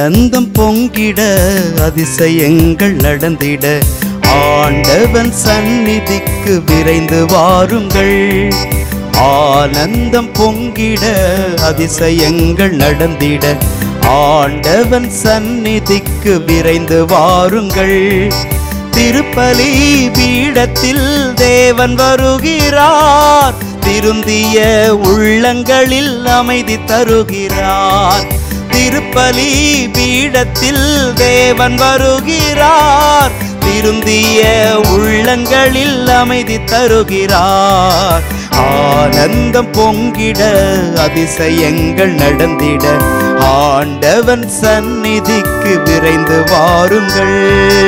ஆனந்தம் பொங்கிட அதிசயங்கள் நடந்திட ஆண்டவன் சந்நிதிக்கு விரைந்து வாருங்கள் ஆனந்தம் பொங்கிட அதிசயங்கள் நடந்திட ஆண்டவன் சந்நிதிக்கு விரைந்து வாருங்கள் திருப்பலி பீடத்தில் தேவன் வருகிறார் திருந்திய உள்ளங்களில் அமைதி தருகிறார் திருப்பலி பீடத்தில் தேவன் வருகிறார் திருந்திய உள்ளங்களில் அமைதி தருகிறார் ஆனந்தம் பொங்கிட அதிசயங்கள் நடந்திட ஆண்டவன் சந்நிதிக்கு விரைந்து வாருங்கள்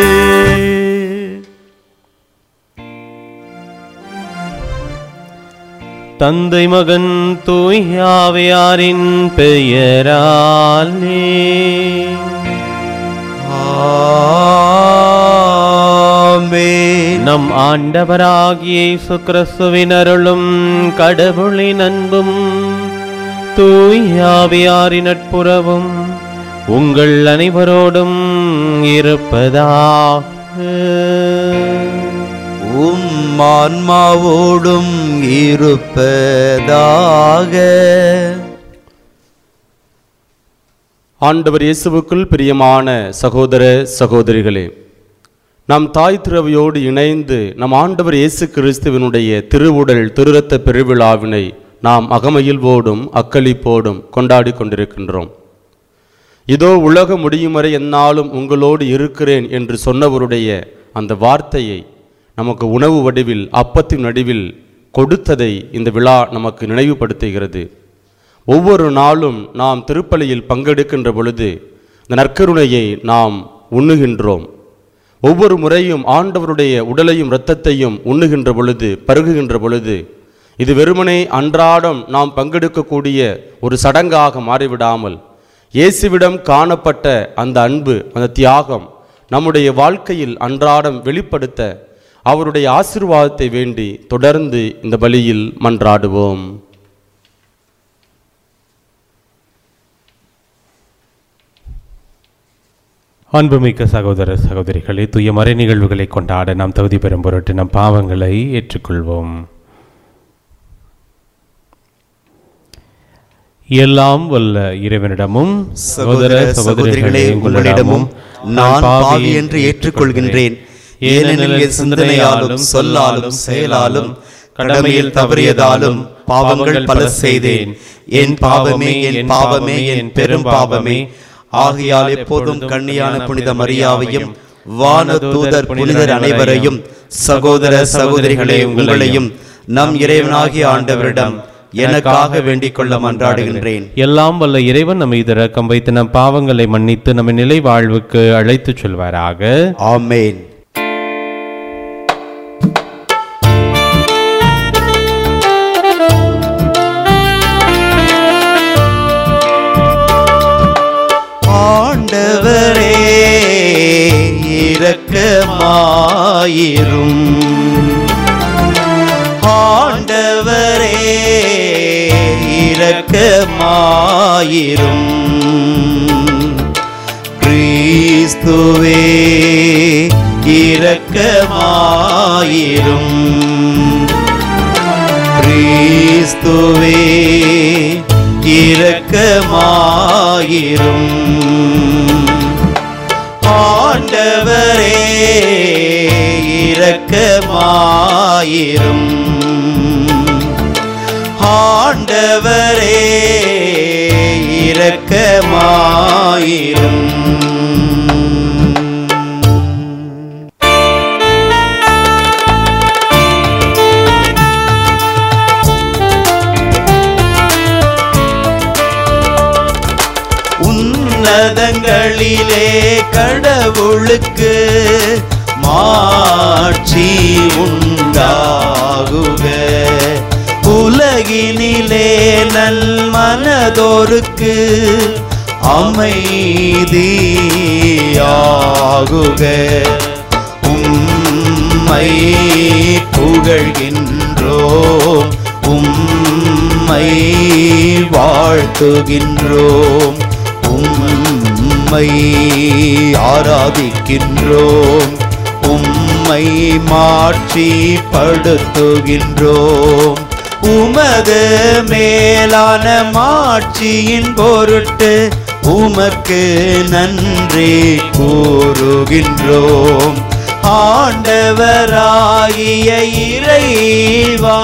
தந்தை மகன் தூயாவையாரின் பெயராலே ஆமென். நம் ஆண்டவராகிய இயேசு கிறிஸ்துவின் அருளும் கடவுளின் அன்பும் தூயாவியாரின் நட்புறவும் உங்கள் அனைவரோடும் இருப்பதாக உம் ஆன்மாவோடும் இருப்பதாக ஆண்டவர் இயேசுவுக்குள் பிரியமான சகோதர சகோதரிகளே நம் தாய் திரவையோடு இணைந்து நம் ஆண்டவர் இயேசு கிறிஸ்துவினுடைய திருவுடல் திருரத்த பெருவிழாவினை நாம் அகமகிழ்வோடும் அக்களிப்போடும் கொண்டாடி கொண்டிருக்கின்றோம் இதோ உலகம் முடியும் வரை எந்நாளும் உங்களோடு இருக்கிறேன் என்று சொன்னவருடைய அந்த வார்த்தையை நமக்கு உணவு வடிவில் அப்பத்தின் நடுவில் கொடுத்ததை இந்த விழா நமக்கு நினைவுபடுத்துகிறது ஒவ்வொரு நாளும் நாம் திருப்பலியில் பங்கெடுக்கின்ற பொழுது இந்த நற்கருணையை நாம் உண்ணுகின்றோம் ஒவ்வொரு முறையும் ஆண்டவருடைய உடலையும் இரத்தத்தையும் உண்ணுகின்ற பொழுது பருகுகின்ற பொழுது இது வெறுமனே அன்றாடம் நாம் பங்கெடுக்கக்கூடிய ஒரு சடங்காக மாறிவிடாமல் இயேசுவிடம் காணப்பட்ட அந்த அன்பு அந்த தியாகம் நம்முடைய வாழ்க்கையில் அன்றாடம் வெளிப்படுத்த அவருடைய ஆசீர்வாதத்தை வேண்டி தொடர்ந்து இந்த பலியில் மன்றாடுவோம் அன்புமிக்க சகோதர சகோதரிகளே தூய மறை நிகழ்வுகளை கொண்டாட நாம் தகுதி பெறும் பொருட்டு நம் பாவங்களை ஏற்றுக்கொள்வோம் எல்லாம் வல்ல இறைவனிடமும் சகோதர சகோதரிகளே உங்களிடமும் நான் பாவி என்று ஏற்றுக்கொள்கின்றேன் ஏனெனில் என் சிந்தனையாலும் சொல்லாலும் செயலாலும் கடமையில் தவறியதாலும் பாவங்கள் பல செய்தேன் என் பாவமே என் பாவமே என் பெரும் பாவமே ஆகையால் எப்போதும் கண்ணியான புனித மரியாவையும் வான தூதர் புனிதர் அனைவரையும் சகோதர சகோதரிகளே உங்களையும் நம் இறைவனாகிய ஆண்டவரிடம் எனக்காக வேண்டிக் கொள்ள மன்றாடுகின்றேன் எல்லாம் வல்ல இறைவன் நம்மை இரக்கம் வைத்து நம் பாவங்களை மன்னித்து நம்மை நிலை வாழ்வுக்கு அழைத்துச் செல்வாராக ஆமேன் ஆண்டவரே இரக்கமாயிரும் ஆண்டவரே இரக்கமாயிரும் கிறிஸ்துவே இரக்கமாயிரும் கிறிஸ்துவே இரக்கமாயிரும் ஆண்டவரே இரக்கமாயிரும் ஆண்டவரே இரக்கமாயிரும் உன்னதங்களிலே கடவுளுக்கு மாட்சி உண்டாகுக உலகினிலே நல் மனதோருக்கு அமைதியாகுக உம்மை புகழ்கின்றோம் உம்மை வாழ்த்துகின்றோம் உம்மை உம்மை ஆராதிக்கின்றோம் உம்மை மாட்சிப்படுத்துகின்றோம் உமது மேலான மாட்சியின் பொருட்டு உமக்கு நன்றி கூறுகின்றோம் ஆண்டவராகிய இறைவா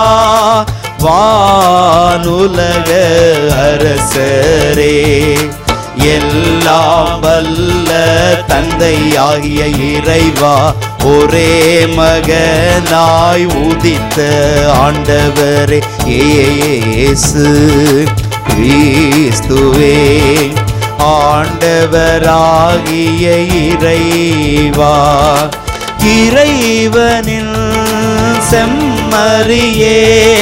வானுலக அரசரே எல்லாம் வல்ல தந்தையாகிய இறைவா ஒரே மகனாய் உதித்த ஆண்டவரே இயேசு கிறிஸ்துவே ஆண்டவராகிய இறைவா இறைவனின் செம்மறியே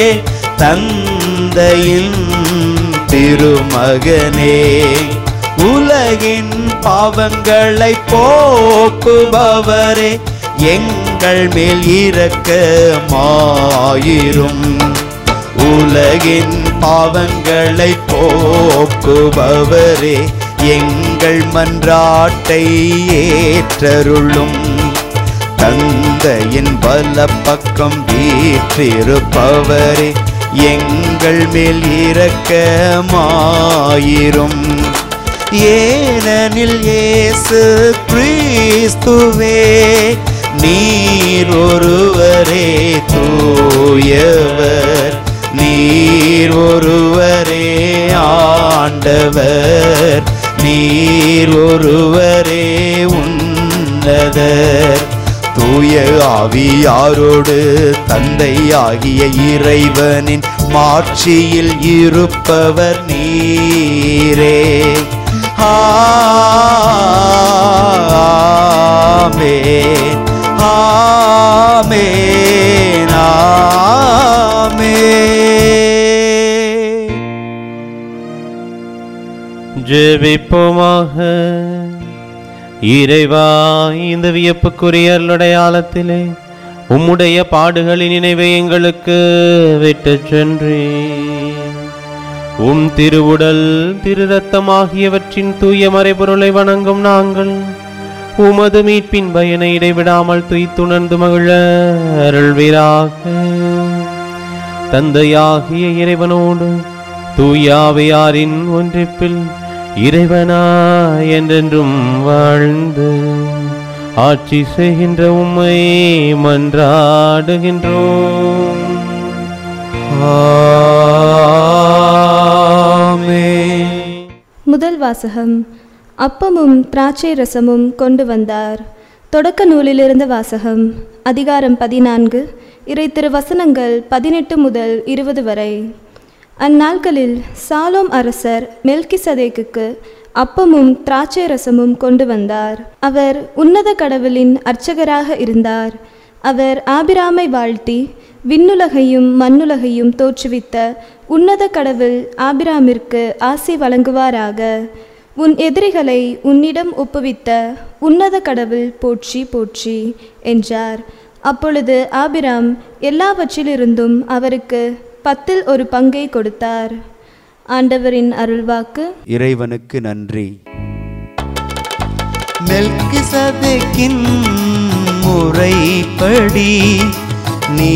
தந்தையின் திருமகனே உலகின் பாவங்களை போக்குபவரே எங்கள் மேல் இரக்கமாயிரும் உலகின் பாவங்களை போக்குபவரே எங்கள் மன்றாட்டை ஏற்றருளும் தந்தையின் வலப்பக்கம் வீற்றிருப்பவரே எங்கள் மேல் இரக்கமாயிரும் ஏனெனில் இயேசு கிறிஸ்துவே நீர் ஒருவரே தூயவர் நீர் ஒருவரே ஆண்டவர் நீர் ஒருவரே உன்னதர் தூய ஆவியாரோடு தந்தையாகிய இறைவனின் மாட்சியில் இருப்பவர் நீரே ஆமென் ஆமென் ஆமென் ஜெபிப்போமாக இறைவா இந்த வியப்புக்குரிய அருளுடையாளத்திலே உம்முடைய பாடுகளின் நினைவை எங்களுக்கு விட்டுச் சென்றே உம் திருவுடல் திரு ரத்தமாகியவற்றின் தூய மறைபொருளை வணங்கும் நாங்கள் உமது மீட்பின் பயனை இடைவிடாமல் துய்த்துணர்ந்து மகிழ அருள்வீராக தந்தையாகிய இறைவனோடு தூயாவையாரின் ஒன்றிப்பில் இறைவனா என்றென்றும் வாழ்ந்து ஆட்சி செய்கின்ற உம்மை மன்றாடுகின்றோம் ஆமென் முதல் வாசகம் அப்பமும் திராட்சை ரசமும் கொண்டு வந்தார் தொடக்க நூலிலிருந்து வாசகம் அதிகாரம் பதினான்கு இறை திருவசனங்கள் பதினெட்டு முதல் இருபது வரை அந்நாட்களில் சாலோம் அரசர் மெல்கிசதேக்குக்கு அப்பமும் திராட்சை ரசமும் கொண்டு வந்தார் அவர் உன்னத கடவுளின் அர்ச்சகராக இருந்தார் அவர் ஆபிராமை வாழ்த்தி விண்ணுலகையும் மண்ணுலகையும் தோற்றுவித்த உன்னத கடவுள் ஆபிராமிற்கு ஆசி வழங்குவாராக உன் எதிரிகளை உன்னிடம் ஒப்புவித்த உன்னத கடவுள் போற்றி போற்றி என்றார் அப்பொழுது ஆபிராம் எல்லாவற்றிலிருந்தும் அவருக்கு பத்தில் ஒரு பங்கை கொடுத்தார் ஆண்டவரின் அருள்வாக்கு இறைவனுக்கு நன்றி மெல்கிசதேக்கின் முறைப்படி நீ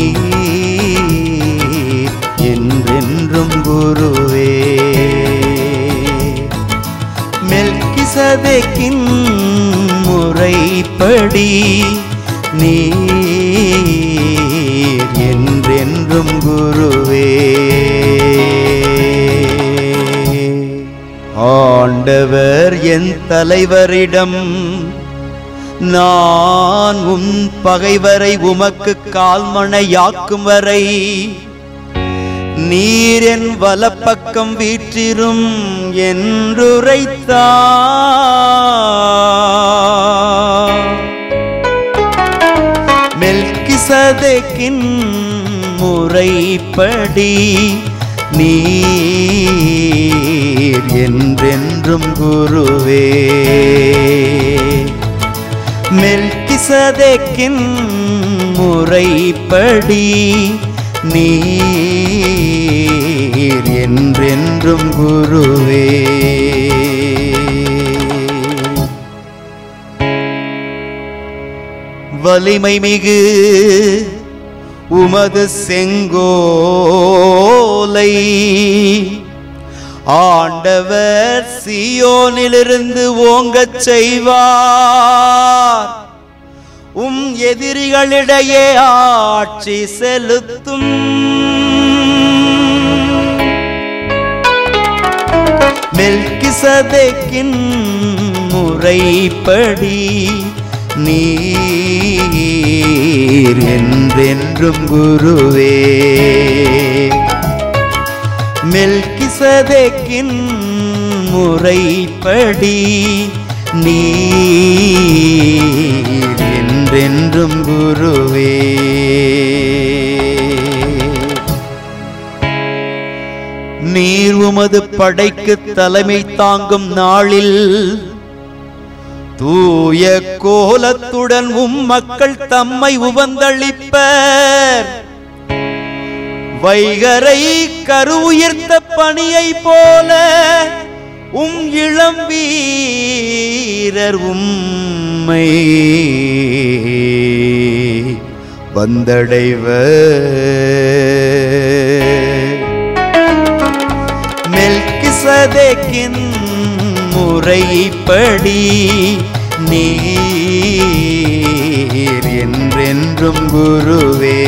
என்றென்றும் குருவே மெல்கிசதேக்கின் முறைப்படி நீர் என்றென்றும் குருவே ஆண்டவர் என் தலைவரிடம் நான் உன் பகைவரை உமக்கு கால்மணையாக்கும் வரை நீர் என் வலப்பக்கம் வீற்றிரும் என்றுரைத்தார் மெல்கிசதேக்கின் முறைப்படி நீர் என்றென்றும் குருவே மெல்கிசதேக்கின் முறைப்படி நீர் என்றென்றும் குருவே வலிமை மிகு உமது செங்கோலை ஆண்டவர் சியோனிலிருந்து ஓங்கச் செய்வார் உம் எதிரிகளிடையே ஆட்சி செலுத்தும் மெல்கிசதேக்கின் முறைப்படி நீர் என்றென்றும் குருவே மெல்கிசதேக்கின் முறைப்படி நீர் என்றென்றும் குருவே நீர் உமது படைக்கு தலைமை தாங்கும் நாளில் தூய கோலத்துடன் உம் மக்கள் தம்மை உவந்தளிப்பர் வைகரை கருவுயிர்த்த பணியை போல உம் இளம் வீரர் உம்மை வந்தடைவர் மெல்கிசதேக்கின் முறைப்படி நீர் என்றென்றும் குருவே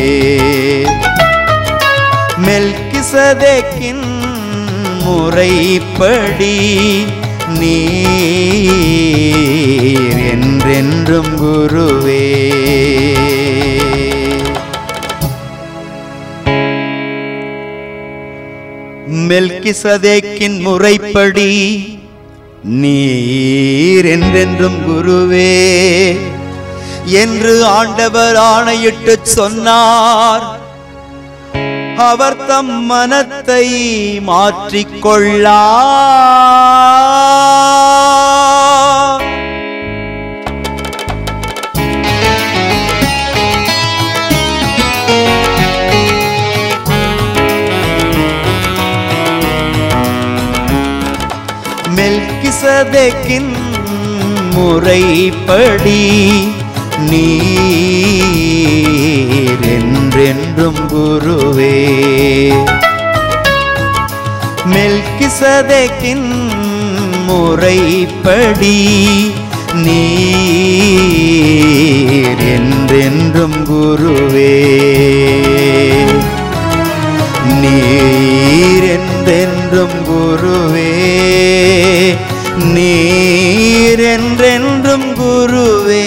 மெல்கிசதேக்கின் முறைப்படி நீர் என்றென்றும் குருவே மெல்கிசதேக்கின் முறைப்படி நீர் என்றென்றும் குருவே என்று ஆண்டவர் ஆணையிட்டு சொன்னார் அவர் தம் மனத்தை மாற்றிக்கொள்ளா மெல்கிசதேக்கின் முறைப்படி நீர் என்றென்றும் குருவே மெல்கிசதேக்கின் முறைப்படி நீர் என்றென்றும் குருவே நீர் என்றென்றும் குருவே நீர் என்றென்றும் குருவே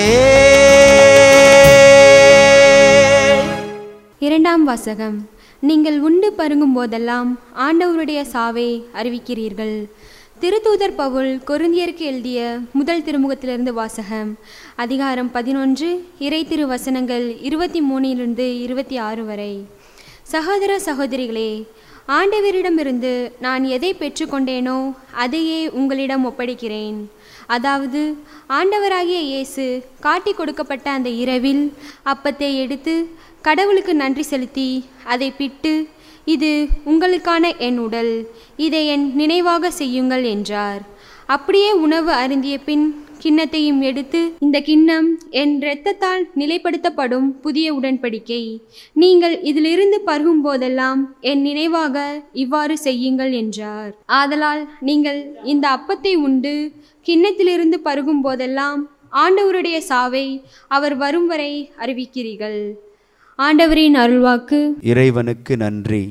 இரண்டாம் வாசகம் நீங்கள் உண்டு பருகும் போதெல்லாம் ஆண்டவருடைய சாவை அறிவிக்கிறீர்கள் திருத்தூதர் பவுல் கொருந்தியருக்கு எழுதிய முதல் திருமுகத்திலிருந்து வாசகம் அதிகாரம் பதினொன்று இறை திரு வசனங்கள் இருபத்தி மூணிலிருந்து இருபத்தி ஆறு வரை சகோதர சகோதரிகளே ஆண்டவரிடமிருந்து நான் எதை பெற்றுக்கொண்டேனோ அதையே உங்களிடம் ஒப்படைக்கிறேன் அதாவது ஆண்டவராகிய இயேசு காட்டி கொடுக்கப்பட்ட அந்த இரவில் அப்பத்தை எடுத்து கடவுளுக்கு நன்றி செலுத்தி அதை பிட்டு இது உங்களுக்கான என் உடல் இதை என் நினைவாக செய்யுங்கள் என்றார் அப்படியே உணவு அருந்திய பின் கிண்ணத்தையும் எடுத்து இந்த கிண்ணம் என் இரத்தத்தால் நிலைப்படுத்தப்படும் புதிய உடன்படிக்கை நீங்கள் இதிலிருந்து பருகும் போதெல்லாம் என் நினைவாக இவ்வாறு செய்யுங்கள் என்றார் ஆதலால் நீங்கள் இந்த அப்பத்தை உண்டு கிண்ணத்திலிருந்து பருகும் போதெல்லாம் ஆண்டவருடைய சாவை அவர் வரும் வரை அறிவிக்கிறீர்கள் ஆண்டவரின் அருள்வாக்கு இறைவனுக்கு நன்றி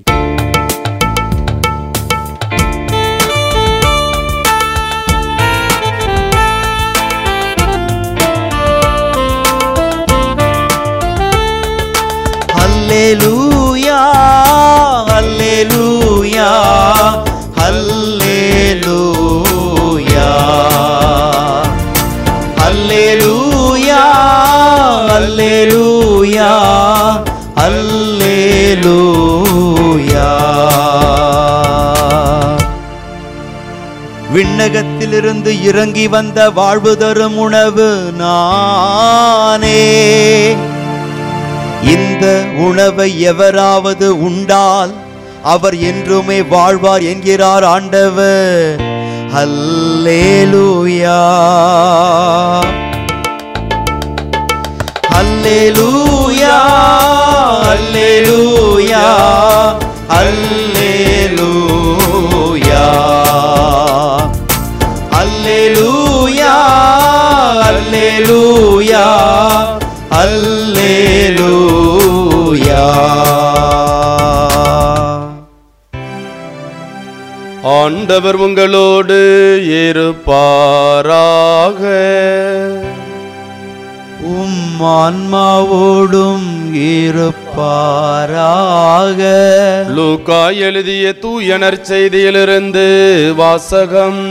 ஹல்லேலூயா ஹல்லேலூயா ஹல்லேலூயா ஹல்லேலூயா ஹல்லேலூயா ஹல்லேலூயா விண்ணகத்திலிருந்து இறங்கி வந்த வாழ்வு தரும் உணவு நானே இந்த உணவை எவராவது உண்டால் அவர் என்றுமே வாழ்வார் என்கிறார் ஆண்டவர் ஹல்லேலூயா அல்லேலூயா அல்லேலூயா அல்லேலூயா அல்லேலூயா அல்லேலூயா அல்லேலூயா ஆண்டவர் உங்களோடு இருப்பாராக உம் ஆன்மாவோடும் இருப்பாராக லூக்கா எழுதிய தூயனர் செய்தியிலிருந்து வாசகம்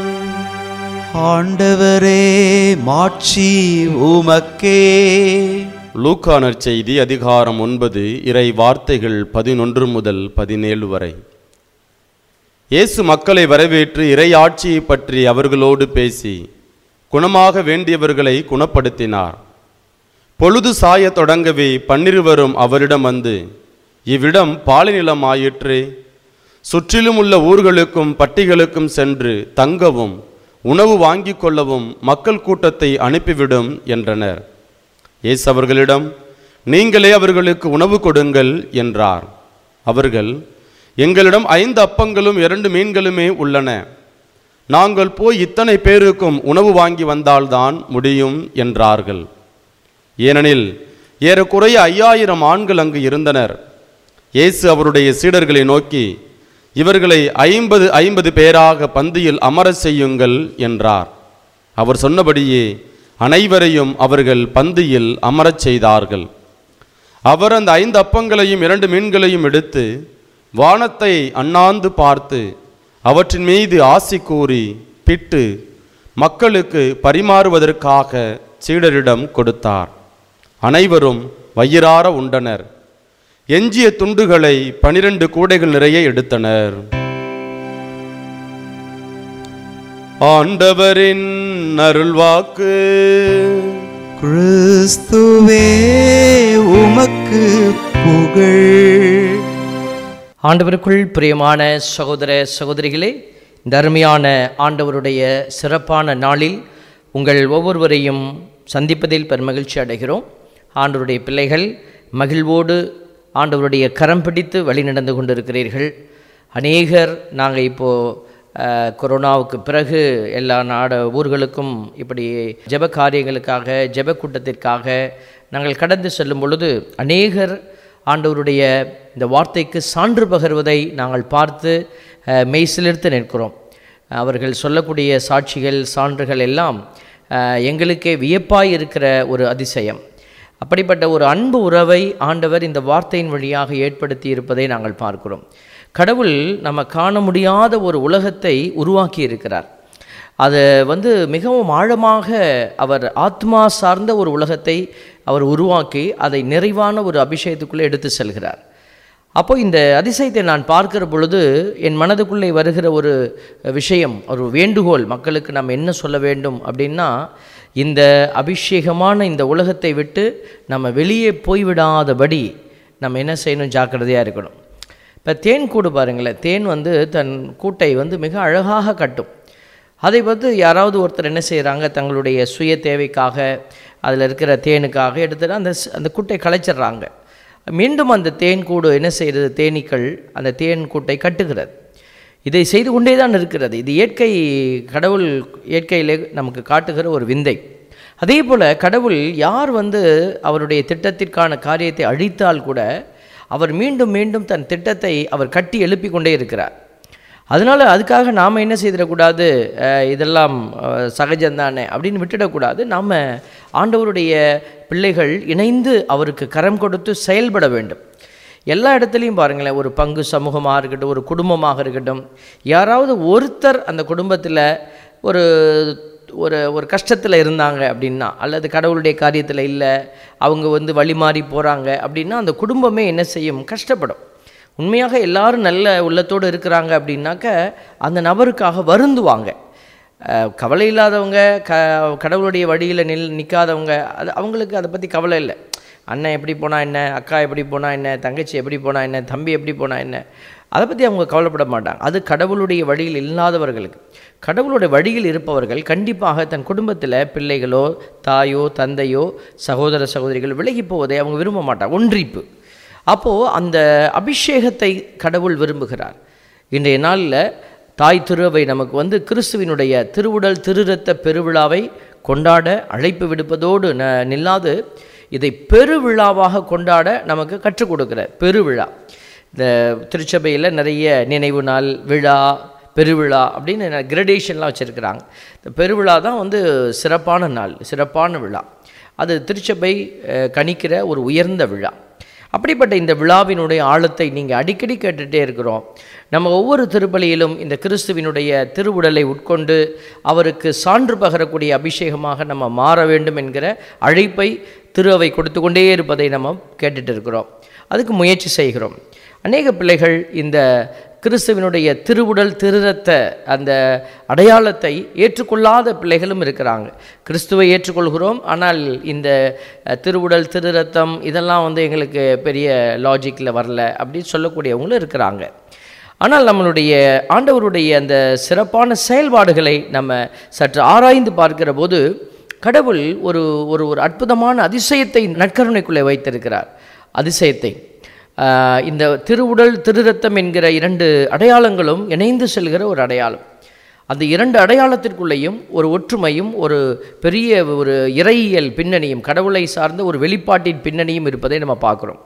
ஆண்டவரே மாட்சி உமக்கே லூக்கானர் செய்தி அதிகாரம் ஒன்பது இறை வார்த்தைகள் பதினொன்று முதல் பதினேழு வரை இயேசு மக்களை வரவேற்று இறை ஆட்சியை பற்றி அவர்களோடு பேசி குணமாக வேண்டியவர்களை குணப்படுத்தினார் பொழுது சாயத் தொடங்கவே பன்னிருவரும் அவரிடம் வந்து இவ்விடம் பாலைநிலமாயிற்று சுற்றிலும் உள்ள ஊர்களுக்கும் பட்டிகளுக்கும் சென்று தங்கவும் உணவு வாங்கிக் கொள்ளவும் மக்கள் கூட்டத்தை அனுப்பிவிடும் என்றனர் இயேசு அவர்களிடம் நீங்களே அவர்களுக்கு உணவு கொடுங்கள் என்றார் அவர்கள் எங்களிடம் ஐந்து அப்பங்களும் இரண்டு மீன்களுமே உள்ளன நாங்கள் போய் இத்தனை பேருக்கும் உணவு வாங்கி வந்தால்தான் முடியும் என்றார்கள் ஏனெனில் ஏறக்குறைய ஐயாயிரம் ஆண்கள் அங்கு இருந்தனர் இயேசு அவருடைய சீடர்களை நோக்கி இவர்களை ஐம்பது ஐம்பது பேராக பந்தியில் அமரச் செய்யுங்கள் என்றார் அவர் சொன்னபடியே அனைவரையும் அவர்கள் பந்தியில் அமரச் செய்தார்கள் அவர் அந்த ஐந்து அப்பங்களையும் இரண்டு மீன்களையும் எடுத்து வானத்தை அண்ணாந்து பார்த்து அவற்றின் மீது ஆசி கூறி பிட்டு மக்களுக்கு பரிமாறுவதற்காக சீடரிடம் கொடுத்தார் அனைவரும் வயிறார உண்டனர் எஞ்சிய துண்டுகளை பனிரெண்டு கூடைகள் நிறைய எடுத்தனர் ஆண்டவரின் அருள்வாக்கு கிறிஸ்துவே உமக்கு புகழ் ஆண்டவருக்குள் பிரியமான சகோதர சகோதரிகளே இந்த அருமையான ஆண்டவருடைய சிறப்பான நாளில் உங்கள் ஒவ்வொருவரையும் சந்திப்பதில் பெருமகிழ்ச்சி அடைகிறோம் ஆண்டவருடைய பிள்ளைகள் மகிழ்வோடு ஆண்டவருடைய கரம் பிடித்து வழி நடந்து கொண்டிருக்கிறீர்கள் அநேகர் நாங்கள் இப்போது அஹ், கொரோனாவுக்கு பிறகு எல்லா நாட ஊர்களுக்கும் இப்படி ஜெப காரியங்களுக்காக ஜெப கூட்டத்திற்காக நாங்கள் கடந்து செல்லும் பொழுது அநேகர் ஆண்டவருடைய இந்த வார்த்தைக்கு சான்று பகர்வதை நாங்கள் பார்த்து அஹ், மெய்சிலிர்த்து நிற்கிறோம் அவர்கள் சொல்லக்கூடிய சாட்சிகள் சான்றுகள் எல்லாம் அஹ், எங்களுக்கே வியப்பாய் இருக்கிற ஒரு அதிசயம் அப்படிப்பட்ட ஒரு அன்பு உறவை ஆண்டவர் இந்த வார்த்தையின் வழியாக ஏற்படுத்தி இருப்பதை நாங்கள் பார்க்கிறோம் கடவுள் நம்ம காண முடியாத ஒரு உலகத்தை உருவாக்கி இருக்கிறார் அது வந்து மிகவும் ஆழமாக அவர் ஆத்மா சார்ந்த ஒரு உலகத்தை அவர் உருவாக்கி அதை நிறைவான ஒரு அபிஷேகத்துக்குள்ளே எடுத்து செல்கிறார் அப்போ இந்த அதிசயத்தை நான் பார்க்கிற பொழுது என் மனதுக்குள்ளே வருகிற ஒரு விஷயம் ஒரு வேண்டுகோள் மக்களுக்கு நம்ம என்ன சொல்ல வேண்டும் அப்படின்னா இந்த அபிஷேகமான இந்த உலகத்தை விட்டு நம்ம வெளியே போய்விடாதபடி நம்ம என்ன செய்யணும் ஜாக்கிரதையாக இருக்கணும் இப்போ தேன் கூடு பாருங்களேன் தேன் வந்து தன் கூட்டை வந்து மிக அழகாக கட்டும் அதை வந்து யாராவது ஒருத்தர் என்ன செய்கிறாங்க தங்களுடைய சுய தேவைக்காக அதில் இருக்கிற தேனுக்காக எடுத்துட்டு அந்த ஸ்- அந்த கூட்டை கலைச்சிடுறாங்க மீண்டும் அந்த தேன் கூடு என்ன செய்கிறது தேனீக்கள் அந்த தேன் கூட்டை கட்டுகிறது இதை செய்து கொண்டே தான் இருக்கிறது இது இயற்கை கடவுள் இயற்கையிலே நமக்கு காட்டுகிற ஒரு விந்தை அதே போல் கடவுள் யார் வந்து அவருடைய திட்டத்திற்கான காரியத்தை அழித்தால் கூட அவர் மீண்டும் மீண்டும் தன் திட்டத்தை அவர் கட்டி எழுப்பி கொண்டே இருக்கிறார் அதனால் அதுக்காக நாம் என்ன செய்திடக்கூடாது அஹ், இதெல்லாம் அஹ், சகஜம்தானே அப்படின்னு விட்டுடக்கூடாது நாம் ஆண்டவருடைய பிள்ளைகள் இணைந்து அவருக்கு கரம் கொடுத்து செயல்பட வேண்டும் எல்லா இடத்துலையும் பாருங்களேன் ஒரு பங்கு சமூகமாக இருக்கட்டும் ஒரு குடும்பமாக இருக்கட்டும் யாராவது ஒருத்தர் அந்த குடும்பத்தில் ஒரு ஒரு ஒரு கஷ்டத்தில் இருந்தாங்க அப்படின்னா அல்லது கடவுளுடைய காரியத்தில் இல்லை அவங்க வந்து வழி மாறி போகிறாங்க அப்படின்னா அந்த குடும்பமே என்ன செய்யும் கஷ்டப்படும் உண்மையாக எல்லாரும் நல்ல உள்ளத்தோடு இருக்கிறாங்க அப்படின்னாக்க அந்த நபருக்காக வருந்துவாங்க அஹ், கவலை இல்லாதவங்க க கடவுளுடைய வழியில் நில் நிற்காதவங்க அது அவங்களுக்கு அதை பற்றி கவலை இல்லை அண்ணன் எப்படி போனால் என்ன அக்கா எப்படி போனால் என்ன தங்கச்சி எப்படி போனால் என்ன தம்பி எப்படி போனால் என்ன அதை பற்றி அவங்க கவலைப்பட மாட்டாங்க அது கடவுளுடைய வழியில் இல்லாதவர்களுக்கு கடவுளுடைய வழியில் இருப்பவர்கள் கண்டிப்பாக தன் குடும்பத்தில் பிள்ளைகளோ தாயோ தந்தையோ சகோதர சகோதரிகள் விலகி போவதை அவங்க விரும்ப மாட்டாங்க ஒன்றிப்பு அப்போது அந்த அபிஷேகத்தை கடவுள் விரும்புகிறார் இன்றைய நாளில் தாய் திருவை நமக்கு வந்து கிறிஸ்துவினுடைய திருவுடல் திருரத்த பெருவிழாவை கொண்டாட அழைப்பு விடுப்பதோடு ந நில்லாது இதை பெருவிழாவாக கொண்டாட நமக்கு கற்றுக் கொடுக்குற பெருவிழா இந்த திருச்சபையில் நிறைய நினைவு நாள் விழா பெருவிழா அப்படின்னு கிரடேஷன்லாம் வச்சுருக்கிறாங்க இந்த பெருவிழா தான் வந்து சிறப்பான நாள் சிறப்பான விழா அது திருச்சபை அஹ், கணிக்கிற ஒரு உயர்ந்த விழா அப்படிப்பட்ட இந்த விழாவினுடைய ஆழத்தை நீங்கள் அடிக்கடி கேட்டுகிட்டே இருக்கிறோம் நம்ம ஒவ்வொரு திருப்பலியிலும் இந்த கிறிஸ்துவினுடைய திருவுடலை உட்கொண்டு அவருக்கு சான்று பகரக்கூடிய அபிஷேகமாக நம்ம மாற வேண்டும் என்கிற அழைப்பை திரு அவை கொடுத்து கொண்டே இருப்பதை நம்ம கேட்டுட்டு இருக்கிறோம் அதுக்கு முயற்சி செய்கிறோம் அநேக பிள்ளைகள் இந்த கிறிஸ்துவினுடைய திருவுடல் திருரத்த அந்த அடையாளத்தை ஏற்றுக்கொள்ளாத பிள்ளைகளும் இருக்கிறாங்க கிறிஸ்துவை ஏற்றுக்கொள்கிறோம் ஆனால் இந்த அஹ், திருவுடல் திருரத்தம் இதெல்லாம் வந்து எங்களுக்கு பெரிய லாஜிக்கில் வரல அப்படின்னு சொல்லக்கூடியவங்களும் இருக்கிறாங்க ஆனால் நம்மளுடைய ஆண்டவருடைய அந்த சிறப்பான செயல்பாடுகளை நம்ம சற்று ஆராய்ந்து பார்க்கிற போது கடவுள் ஒரு ஒரு ஒரு அற்புதமான அதிசயத்தை நற்கருணைக்குள்ளே வைத்திருக்கிறார் அதிசயத்தை ஆஹ் இந்த திருவுடல் திருரத்தம் என்கிற இரண்டு அடையாளங்களும் இணைந்து செல்கிற ஒரு அடையாளம் அந்த இரண்டு அடையாளத்திற்குள்ளேயும் ஒரு ஒற்றுமையும் ஒரு பெரிய ஒரு இறையியல் பின்னணியும் கடவுளை சார்ந்த ஒரு வெளிப்பாட்டின் பின்னணியும் இருப்பதை நம்ம பார்க்குறோம்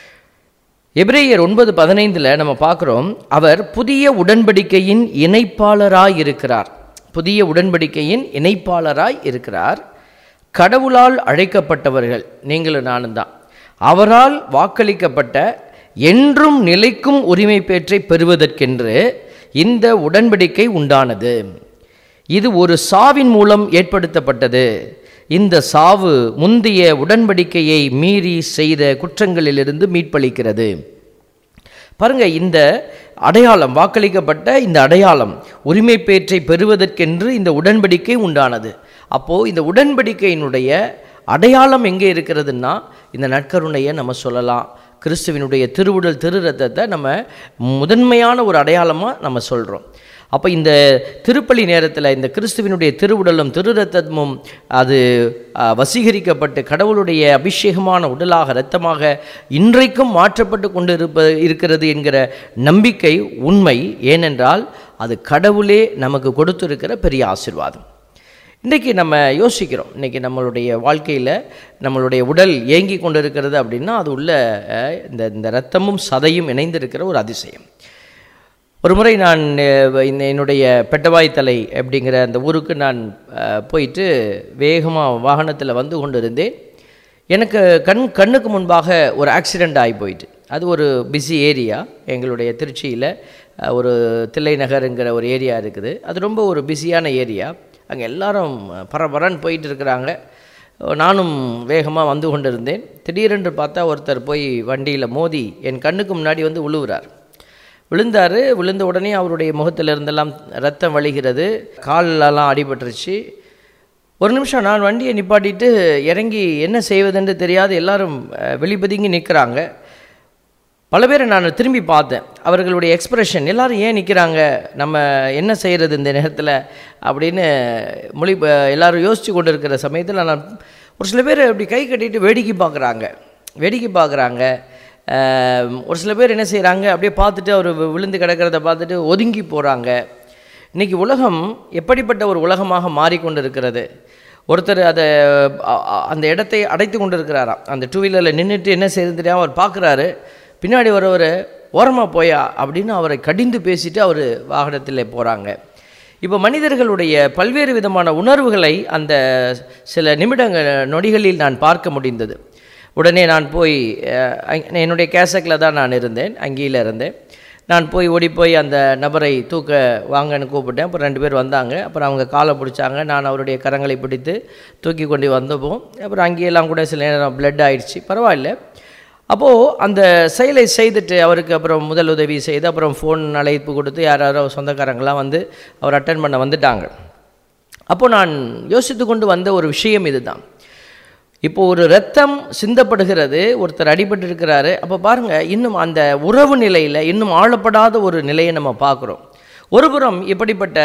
எபிரேயர் ஒன்பது பதினைந்தில் நம்ம பார்க்குறோம் அவர் புதிய உடன்படிக்கையின் இணைப்பாளராய் இருக்கிறார் புதிய உடன்படிக்கையின் இணைப்பாளராய் இருக்கிறார் கடவுளால் அழைக்கப்பட்டவர்கள் நீங்களும் நானும் தான் அவரால் வாக்களிக்கப்பட்ட என்றும் நிலைக்கும் உரிமை பேற்றை பெறுவதற்கென்று இந்த உடன்படிக்கை உண்டானது இது ஒரு சாவின் மூலம் ஏற்படுத்தப்பட்டது இந்த சாவு முந்தைய உடன்படிக்கையை மீறி செய்த குற்றங்களிலிருந்து மீட்பளிக்கிறது பாருங்க இந்த அடையாளம் வாக்களிக்கப்பட்ட இந்த அடையாளம் உரிமை பேற்றை பெறுவதற்கென்று இந்த உடன்படிக்கை உண்டானது அப்போ இந்த உடன்படிக்கையினுடைய அடையாளம் எங்கே இருக்கிறதுன்னா இந்த நற்கருணையை நம்ம சொல்லலாம் கிறிஸ்துவினுடைய திருவுடல் திரு ரத்தத்தை நம்ம முதன்மையான ஒரு அடையாளமாக நம்ம சொல்கிறோம் அப்போ இந்த திருப்பலி நேரத்தில் இந்த கிறிஸ்துவினுடைய திருவுடலும் திரு ரத்தமும் அது ஆ, வசீகரிக்கப்பட்டு கடவுளுடைய அபிஷேகமான உடலாக இரத்தமாக இன்றைக்கும் மாற்றப்பட்டு கொண்டு இருப்ப இருக்கிறது என்கிற நம்பிக்கை உண்மை ஏனென்றால் அது கடவுளே நமக்கு கொடுத்திருக்கிற பெரிய ஆசீர்வாதம் இன்றைக்கி நம்ம யோசிக்கிறோம் இன்றைக்கி நம்மளுடைய வாழ்க்கையில் நம்மளுடைய உடல் ஏங்கி கொண்டு இருக்கிறது அப்படின்னா அது உள்ள அஹ், இந்த இந்த ரத்தமும் சதையும் இணைந்திருக்கிற ஒரு அதிசயம் ஒரு முறை நான் அஹ், இந்த என்னுடைய பெட்டவாய் தலை அப்படிங்கிற அந்த ஊருக்கு நான் அஹ், போயிட்டு வேகமாக வாகனத்தில் வந்து கொண்டு இருந்தேன் எனக்கு கண் கண்ணுக்கு முன்பாக ஒரு ஆக்சிடெண்ட் ஆகி போயிட்டு அது ஒரு பிஸி ஏரியா எங்களுடைய திருச்சியில் அஹ், ஒரு தில்லை நகருங்கிற ஒரு ஏரியா இருக்குது அது ரொம்ப ஒரு பிஸியான ஏரியா அங்கே எல்லாரும் பரபரன்னு போயிட்டு இருக்கிறாங்க நானும் வேகமாக வந்து கொண்டிருந்தேன் திடீரென்று பார்த்தா ஒருத்தர் போய் வண்டியில் மோதி என் கண்ணுக்கு முன்னாடி வந்து விழுவுறார் விழுந்தார் விழுந்த உடனே அவருடைய முகத்துல இருந்தெல்லாம் ரத்தம் வழிகிறது கால்லெல்லாம் அடிபட்டுருச்சு ஒரு நிமிஷம் நான் வண்டியை நிப்பாட்டிட்டு இறங்கி என்ன செய்வதென்று தெரியாது எல்லாரும் அஹ், வெளிப்பதுங்கி நிற்கிறாங்க பல பேரை நான் திரும்பி பார்த்தேன் அவர்களுடைய எக்ஸ்பிரஷன் எல்லாரும் ஏன் நிற்கிறாங்க நம்ம என்ன செய்கிறது இந்த நேரத்தில் அப்படின்னு மொழி எல்லாரும் யோசித்து கொண்டு இருக்கிற சமயத்தில் நான் ஒரு சில பேர் அப்படி கை கட்டிட்டு வேடிக்கை பார்க்குறாங்க வேடிக்கை பார்க்குறாங்க ஒரு சில பேர் என்ன செய்கிறாங்க அப்படியே பார்த்துட்டு அவர் விழுந்து கிடக்கிறத பார்த்துட்டு ஒதுங்கி போகிறாங்க இன்றைக்கி உலகம் எப்படிப்பட்ட ஒரு உலகமாக மாறிக்கொண்டு இருக்கிறது ஒருத்தர் அதை அ- அ- அந்த இடத்தை அடைத்து கொண்டு இருக்கிறாராம் அந்த டூ வீலரில் நின்றுட்டு என்ன செய்யுது தெரியாமல் அவர் பார்க்குறாரு பின்னாடி வரவர் ஓரமாக போயா அப்படின்னு அவரை கடிந்து பேசிட்டு அவர் வாகனத்தில் போகிறாங்க இப்போ மனிதர்களுடைய பல்வேறு விதமான உணர்வுகளை அந்த சில நிமிடங்கள் நொடிகளில் நான் பார்க்க முடிந்தது உடனே நான் போய் அஹ், அங்க- என்னுடைய கேசக்கில் தான் நான் இருந்தேன் அங்கேயில் இருந்தேன் நான் போய் ஓடி போய் அந்த நபரை தூக்க வாங்கன்னு கூப்பிட்டேன் அப்புறம் ரெண்டு பேர் வந்தாங்க அப்புறம் அவங்க காலை பிடிச்சாங்க நான் அவருடைய கரங்களை பிடித்து தூக்கி கொண்டு வந்தப்போம் அப்புறம் அங்கேயெல்லாம் கூட சில நேரம் பிளட் ஆயிடுச்சு பரவாயில்ல அப்போது அந்த செயலை செய்துட்டு அவருக்கு அப்புறம் முதல் உதவி செய்து அப்புறம் ஃபோன் அழைப்பு கொடுத்து யார் யாரோ சொந்தக்காரங்களாம் வந்து அவர் அட்டன் பண்ண வந்துட்டாங்க அப்போ நான் யோசித்து கொண்டு வந்த ஒரு விஷயம் இதுதான் இப்போ ஒரு ரத்தம் சிந்தப்படுகிறது ஒருத்தர் அடிபட்டு இருக்கிறாரு அப்போ பாருங்க இன்னும் அந்த உறவு நிலையில் இன்னும் ஆளப்படாத ஒரு நிலையை நம்ம பார்க்குறோம் ஒரு புறம் இப்படிப்பட்ட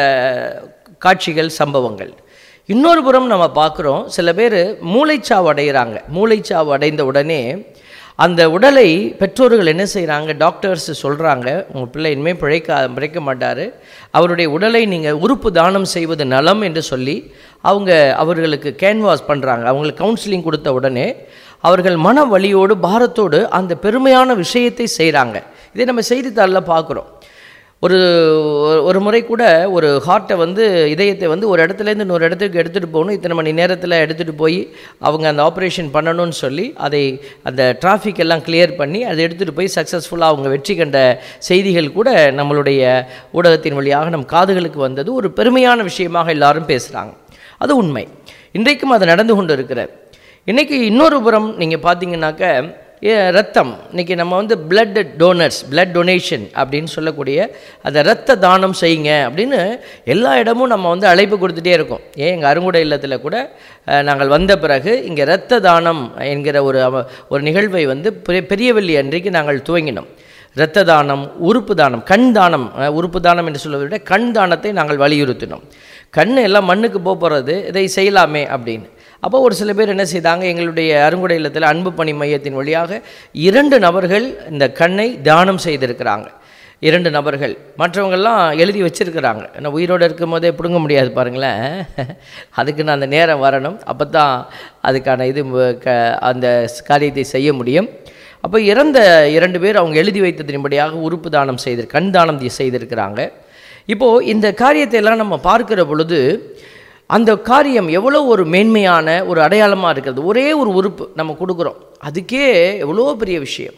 காட்சிகள் சம்பவங்கள் இன்னொரு புறம் நம்ம பார்க்குறோம் சில பேர் மூளைச்சாவு அடைகிறாங்க மூளைச்சாவு அடைந்த உடனே அந்த உடலை பெற்றோர்கள் என்ன செய்கிறாங்க டாக்டர்ஸ் சொல்கிறாங்க உங்கள் பிள்ளை இனிமேல் பிழைக்க பிழைக்க மாட்டார் அவருடைய உடலை நீங்கள் உறுப்பு தானம் செய்வது நலம் என்று சொல்லி அவங்க அவர்களுக்கு கேன்வாஸ் பண்ணுறாங்க அவங்களுக்கு கவுன்சிலிங் கொடுத்த உடனே அவர்கள் மன வலியோடு பாரத்தோடு அந்த பெருமையான விஷயத்தை செய்கிறாங்க இதை நம்ம செய்தித்தாளில் பார்க்குறோம் ஒரு ஒரு முறை கூட ஒரு ஹார்ட்டை வந்து இதயத்தை வந்து ஒரு இடத்துலேருந்து இன்னொரு இடத்துக்கு எடுத்துகிட்டு போகணும் இத்தனை மணி நேரத்தில் எடுத்துகிட்டு போய் அவங்க அந்த ஆப்ரேஷன் பண்ணணும்னு சொல்லி அதை அந்த டிராஃபிக் எல்லாம் கிளியர் பண்ணி அதை எடுத்துகிட்டு போய் சக்ஸஸ்ஃபுல்லாக அவங்க வெற்றி கண்ட செய்திகள் கூட நம்மளுடைய ஊடகத்தின் வழியாக நம் காதுகளுக்கு வந்தது ஒரு பெருமையான விஷயமாக எல்லாரும் பேசுகிறாங்க அது உண்மை இன்றைக்கும் அது நடந்து கொண்டு இருக்கிறது இன்றைக்கி இன்னொரு புறம் நீங்கள் பார்த்தீங்கன்னாக்க ஏ, ரத்தம் இன்னைக்கு நம்ம வந்து பிளட் டோனர்ஸ் பிளட் டொனேஷன் அப்படின்னு சொல்லக்கூடிய அந்த ரத்த தானம் செய்யுங்க அப்படின்னு எல்லா இடமும் நம்ம வந்து அழைப்பு கொடுத்துட்டே இருக்கோம் ஏன் எங்கள் அருங்குடை இல்லத்தில் கூட அஹ், நாங்கள் வந்த பிறகு இங்கே ரத்த தானம் என்கிற ஒரு அவ- ஒரு நிகழ்வை வந்து பெரிய பெரியவெள்ளி அன்றைக்கு நாங்கள் துவங்கினோம் இரத்த தானம் உறுப்பு தானம் கண் தானம் அஹ், உறுப்பு தானம் என்று சொல்வதை விட கண் தானத்தை நாங்கள் வலியுறுத்தினோம் கண் எல்லாம் மண்ணுக்கு போக போகிறது இதை செய்யலாமே அப்படின்னு அப்போ ஒரு சில பேர் என்ன செய்தாங்க எங்களுடைய அருங்குடை இல்லத்தில் அன்பு பணி மையத்தின் வழியாக இரண்டு நபர்கள் இந்த கண்ணை தானம் செய்திருக்கிறாங்க இரண்டு நபர்கள் மற்றவங்கெல்லாம் எழுதி வச்சிருக்கிறாங்க ஏன்னா உயிரோடு இருக்கும் போதே பிடுங்க முடியாது பாருங்களேன் அதுக்கு நான் அந்த நேரம் வரணும் அப்போ தான் அதுக்கான இது ம- க அந்த காரியத்தை செய்ய முடியும் அப்போ இறந்த இரண்டு பேர் அவங்க எழுதி வைத்ததின்படியாக உறுப்பு தானம் செய்து கண் தானம் தி- செய்திருக்கிறாங்க இப்போது இந்த காரியத்தை எல்லாம் நம்ம பார்க்கிற பொழுது அந்த காரியம் எவ்வளோ ஒரு மேன்மையான ஒரு அடையாளமாக இருக்கிறது ஒரே ஒரு உறுப்பு நம்ம கொடுக்குறோம் அதுக்கே எவ்வளோ பெரிய விஷயம்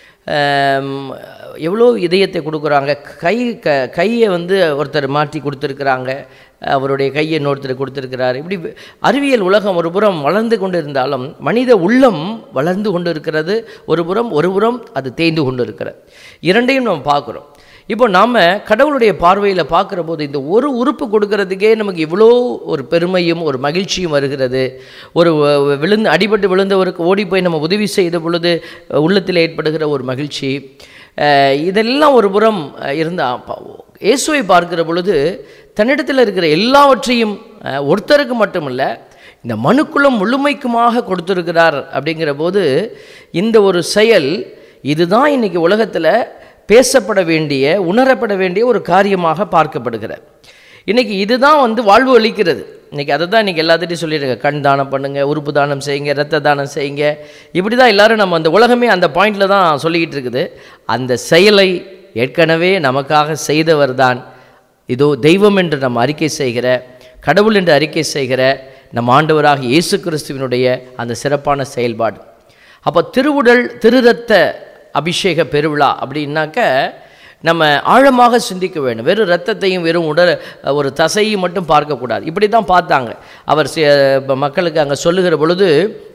ஆம், எவ்வளோ இதயத்தை கொடுக்குறாங்க கை க கையை வந்து ஒருத்தர் மாற்றி கொடுத்துருக்குறாங்க அவருடைய கையை இன்னொருத்தர் கொடுத்துருக்கிறார் இப்படி அறிவியல் உலகம் ஒரு புறம் வளர்ந்து கொண்டு இருந்தாலும் மனித உள்ளம் வளர்ந்து கொண்டு இருக்கிறது ஒரு புறம் ஒரு புறம் அது தேய்ந்து கொண்டு இருக்கிறது இரண்டையும் நம்ம பார்க்குறோம் இப்போ நாம் கடவுளுடைய பார்வையில் பார்க்குற போது இந்த ஒரு உறுப்பு கொடுக்கறதுக்கே நமக்கு இவ்வளோ ஒரு பெருமையும் ஒரு மகிழ்ச்சியும் வருகிறது ஒரு வ- விழுந்து அடிபட்டு விழுந்தவருக்கு ஓடி போய் நம்ம உதவி செய்த பொழுது உள்ளத்தில் ஏற்படுகிற ஒரு மகிழ்ச்சி அஹ், இதெல்லாம் ஒரு புறம் இருந்தால் இயேசுவை பார்க்கிற பொழுது தன்னிடத்தில் இருக்கிற எல்லாவற்றையும் அஹ், ஒருத்தருக்கு மட்டுமல்ல இந்த மனுக்குளம் முழுமைக்குமாக கொடுத்திருக்கிறார் அப்படிங்கிற போது இந்த ஒரு செயல் இதுதான் இன்னைக்கு உலகத்தில் பேசப்பட வேண்டிய உணரப்பட வேண்டிய ஒரு காரியமாக பார்க்கப்படுகிறது இன்னைக்கு இதுதான் வந்து வாழ்வு அளிக்கிறது இன்னைக்கு அதை தான் இன்றைக்கி எல்லாத்திட்டையும் சொல்லிடுங்க கண் தானம் பண்ணுங்க உறுப்பு தானம் செய்யுங்க இரத்த தானம் செய்யுங்க இப்படி தான் எல்லாரும் நம்ம அந்த உலகமே அந்த பாயிண்டில் தான் சொல்லிக்கிட்டு இருக்குது அந்த செயலை ஏற்கனவே நமக்காக செய்தவர் தான் இதோ தெய்வம் என்று நம்ம அறிக்கை செய்கிற கடவுள் என்று அறிக்கை செய்கிற நம் ஆண்டவராக இயேசு கிறிஸ்துவினுடைய அந்த சிறப்பான செயல்பாடு அப்போ திருவுடல் திருரத்த அபிஷேக பெருவிழா அப்படின்னாக்க நம்ம ஆழமாக சிந்திக்க வேண்டும் வெறும் ரத்தத்தையும் வெறும் உடல் ஒரு தசையும் மட்டும் பார்க்கக்கூடாது இப்படி தான் பார்த்தாங்க அவர் சி- இப்ப மக்களுக்கு அங்கே சொல்லுகிற பொழுது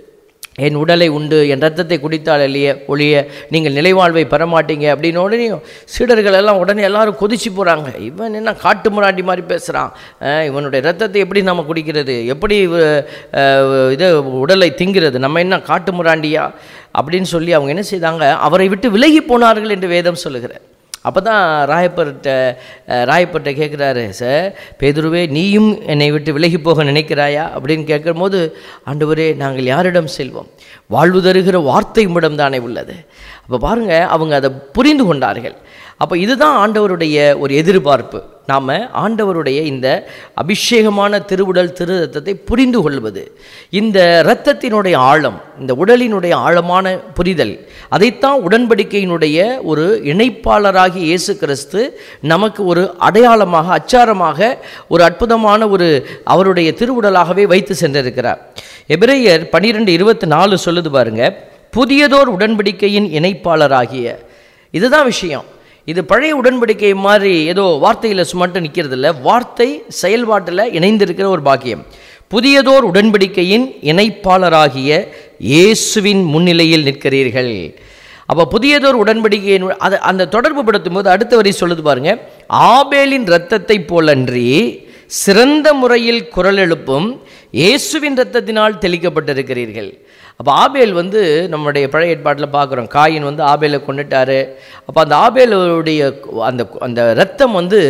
என் உடலை உண்டு என் ரத்தத்தை குடித்தால் இல்லையே ஒழிய நீங்கள் நிலைவாழ்வை பெற மாட்டீங்க அப்படின்னு உடனே சீடர்கள் எல்லாம் உடனே எல்லாரும் கொதிச்சு போகிறாங்க இவன் என்ன காட்டு முராண்டி மாதிரி பேசுகிறான் இவனுடைய ரத்தத்தை எப்படி நம்ம குடிக்கிறது எப்படி இவ- அஹ், இது உடலை திங்கிறது நம்ம என்ன காட்டு முராண்டியா அப்படின்னு சொல்லி அவங்க என்ன செய்தாங்க அவரை விட்டு விலகி போனார்கள் என்று வேதம் சொல்லுகிறார் அப்போ தான் ராயப்பர்கிட்ட அஹ், ராயப்பர்கிட்ட கேட்குறாரு சார் பேதுருவே நீயும் என்னை விட்டு விலகி போக நினைக்கிறாயா அப்படின்னு கேட்கும்போது ஆண்டவரே நாங்கள் யாரிடம் செல்வோம் வாழ்வு தருகிற வார்த்தை உம்மிடம் தானே உள்ளது அப்போ பாருங்கள் அவங்க அதை புரிந்து கொண்டார்கள் அப்போ இதுதான் ஆண்டவருடைய ஒரு எதிர்பார்ப்பு நாம் ஆண்டவருடைய இந்த அபிஷேகமான திருவுடல் திரு ரத்தத்தை புரிந்து கொள்வது இந்த இரத்தத்தினுடைய ஆழம் இந்த உடலினுடைய ஆழமான புரிதல் அதைத்தான் உடன்படிக்கையினுடைய ஒரு இணைப்பாளராகி இயேசு கிறிஸ்து நமக்கு ஒரு அடையாளமாக அச்சாரமாக ஒரு அற்புதமான ஒரு அவருடைய திருவுடலாகவே வைத்து சென்றிருக்கிறார் எபிரேயர் பன்னிரெண்டு இருபத்தி நாலு சொல்லுது பாருங்க புதியதோர் உடன்படிக்கையின் இணைப்பாளராகிய இதுதான் விஷயம் இது பழைய உடன்படிக்கை மாதிரி ஏதோ வார்த்தையில் சுமட்டு நிற்கிறது இல்லை வார்த்தை செயல்பாட்டில் இணைந்திருக்கிற ஒரு பாக்கியம் புதியதோர் உடன்படிக்கையின் இணைப்பாளராகிய இயேசுவின் முன்னிலையில் நிற்கிறீர்கள் அப்போ புதியதோர் உடன்படிக்கையின் அதை அந்த தொடர்பு படுத்தும் போது அடுத்த வரி சொல்லுது பாருங்க ஆபேலின் இரத்தத்தை போலன்றி சிறந்த முறையில் குரல் எழுப்பும் இயேசுவின் இரத்தத்தினால் தெளிக்கப்பட்டிருக்கிறீர்கள் அப்போ ஆபேல் வந்து நம்முடைய பழைய ஏற்பாட்டில் பார்க்குறோம் காயின் வந்து ஆபேலை கொண்டுட்டாரு அப்போ அந்த ஆபேலுடைய அந்த அந்த ரத்தம் வந்து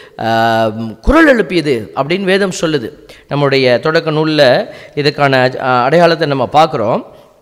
ஆஹ், குரல் எழுப்பியது அப்படின்னு வேதம் சொல்லுது நம்முடைய தொடக்க நூலில் இதுக்கான ஆஹ், அடையாளத்தை நம்ம பார்க்குறோம்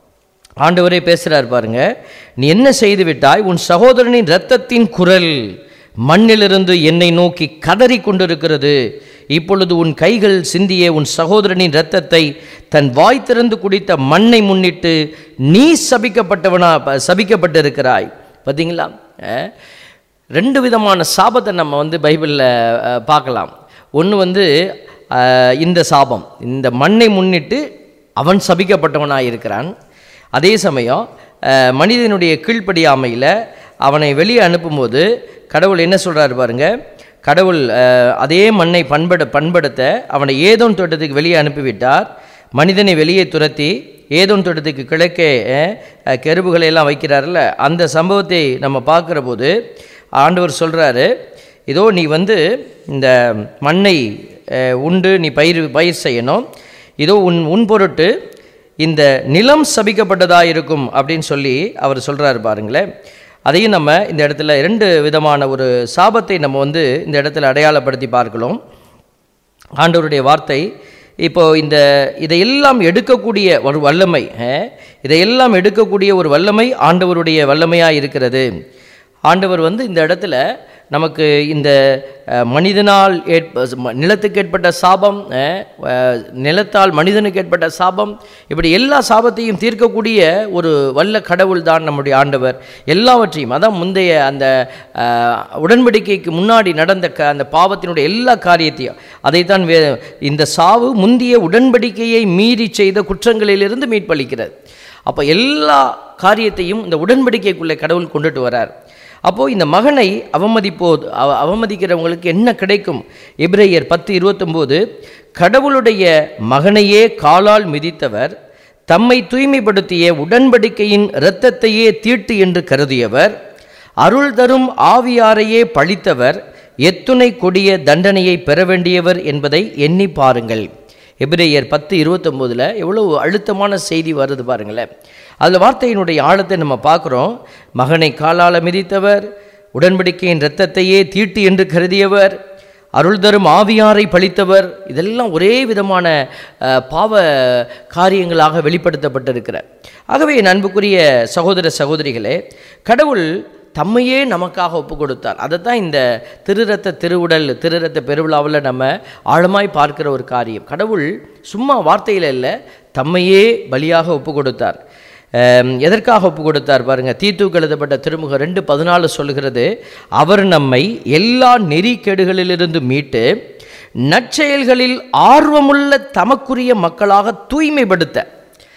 ஆண்டவரே பேசுகிறார் பாருங்க நீ என்ன செய்து விட்டாய் உன் சகோதரனின் இரத்தத்தின் குரல் மண்ணிலிருந்து என்னை நோக்கி கதறி கொண்டிருக்கிறது இப்பொழுது உன் கைகள் சிந்திய உன் சகோதரனின் இரத்தத்தை தன் வாய் திறந்து குடித்த மண்ணை முன்னிட்டு நீ சபிக்கப்பட்டவனா ப- சபிக்கப்பட்டிருக்கிறாய் பார்த்தீங்களா அஹ், ரெண்டு விதமான சாபத்தை நம்ம வந்து பைபிளில் பார்க்கலாம் ஒன்று வந்து அஹ், இந்த சாபம் இந்த மண்ணை முன்னிட்டு அவன் சபிக்கப்பட்டவனாக இருக்கிறான் அதே சமயம் அஹ், மனிதனுடைய கீழ்ப்படியாமையில் அவனை வெளியே அனுப்பும்போது கடவுள் என்ன சொல்றாரு பாருங்க கடவுள் அஹ், அதே மண்ணை பண்பட பண்படுத்த அவனை ஏதோன் தோட்டத்துக்கு வெளியே அனுப்பிவிட்டார் மனிதனை வெளியே துரத்தி ஏதோன் தோட்டத்துக்கு கிழக்கே அஹ், அஹ், கெருபுகளை எல்லாம் வைக்கிறார்ல அந்த சம்பவத்தை நம்ம பார்க்குற போது ஆண்டவர் சொல்றாரு இதோ நீ வந்து இந்த மண்ணை அஹ், உண்டு நீ பயிர் பயிர் செய்யணும் இதோ உன் உன் பொருட்டு இந்த நிலம் சபிக்கப்பட்டதாக இருக்கும் அப்படின்னு சொல்லி அவர் சொல்கிறாரு பாருங்களேன் அதையும் நம்ம இந்த இடத்துல இரண்டு விதமான ஒரு சாபத்தை நம்ம வந்து இந்த இடத்துல அடையாளப்படுத்தி பார்க்கலாம் ஆண்டவருடைய வார்த்தை இப்போ இந்த இதையெல்லாம் எடுக்கக்கூடிய ஒரு வல்லமை அஹ், இதையெல்லாம் எடுக்கக்கூடிய ஒரு வல்லமை ஆண்டவருடைய வல்லமையாக இருக்கிறது ஆண்டவர் வந்து இந்த இடத்துல நமக்கு இந்த அஹ், மனிதனால் ஏற்ப ம- நிலத்துக்கு ஏற்பட்ட சாபம் அஹ், அஹ், நிலத்தால் மனிதனுக்கு ஏற்பட்ட சாபம் இப்படி எல்லா சாபத்தையும் தீர்க்கக்கூடிய ஒரு வல்ல கடவுள் தான் நம்முடைய ஆண்டவர் எல்லாவற்றையும் அதான் முந்தைய அந்த அஹ், உடன்படிக்கைக்கு முன்னாடி நடந்த க அந்த பாவத்தினுடைய எல்லா காரியத்தையும் அதைத்தான் வே இந்த சாவு முந்திய உடன்படிக்கையை மீறி செய்த குற்றங்களிலிருந்து மீட்பளிக்கிறது அப்போ எல்லா காரியத்தையும் இந்த உடன்படிக்கைக்குள்ளே கடவுள் கொண்டுட்டு வரார் அப்போது இந்த மகனை அவமதிப்போ அவ- அவமதிக்கிறவங்களுக்கு என்ன கிடைக்கும் எபிரேயர் பத்து இருபத்தொம்போது கடவுளுடைய மகனையே காலால் மிதித்தவர் தம்மை தூய்மைப்படுத்திய உடன்படிக்கையின் இரத்தத்தையே தீட்டு என்று கருதியவர் அருள் தரும் ஆவியாரையே பழித்தவர் எத்துணை கொடிய தண்டனையை பெற வேண்டியவர் என்பதை எண்ணி பாருங்கள் எபிரேயர் பத்து இருபத்தொம்போதில் எவ்வளோ அழுத்தமான செய்தி வருது பாருங்களேன் அதில் வார்த்தையினுடைய ஆழத்தை நம்ம பார்க்குறோம் மகனை காலால் மிதித்தவர் உடன்படிக்கையின் இரத்தத்தையே தீட்டு என்று கருதியவர் அருள் தரும் ஆவியாரை பழித்தவர் இதெல்லாம் ஒரே விதமான அஹ், பாவ காரியங்களாக வெளிப்படுத்தப்பட்டிருக்கிற ஆகவே என் அன்புக்குரிய சகோதர சகோதரிகளே கடவுள் தம்மையே நமக்காக ஒப்பு கொடுத்தார் அதை தான் இந்த திருரத்த திருவுடல் திருரத்த பெருவிழாவில் நம்ம ஆழமாய் பார்க்கிற ஒரு காரியம் கடவுள் சும்மா வார்த்தையில் இல்லை தம்மையே பலியாக ஒப்பு கொடுத்தார் அம், எதற்காக ஒப்பு கொடுத்தார் பாருங்க தீத்துக்கு எழுதப்பட்ட திருமுகம் ரெண்டு பதினாலு சொல்லுகிறது அவர் நம்மை எல்லா நெறிக்கேடுகளிலிருந்து மீட்டு நற்செயல்களில் ஆர்வமுள்ள தமக்குரிய மக்களாக தூய்மைப்படுத்த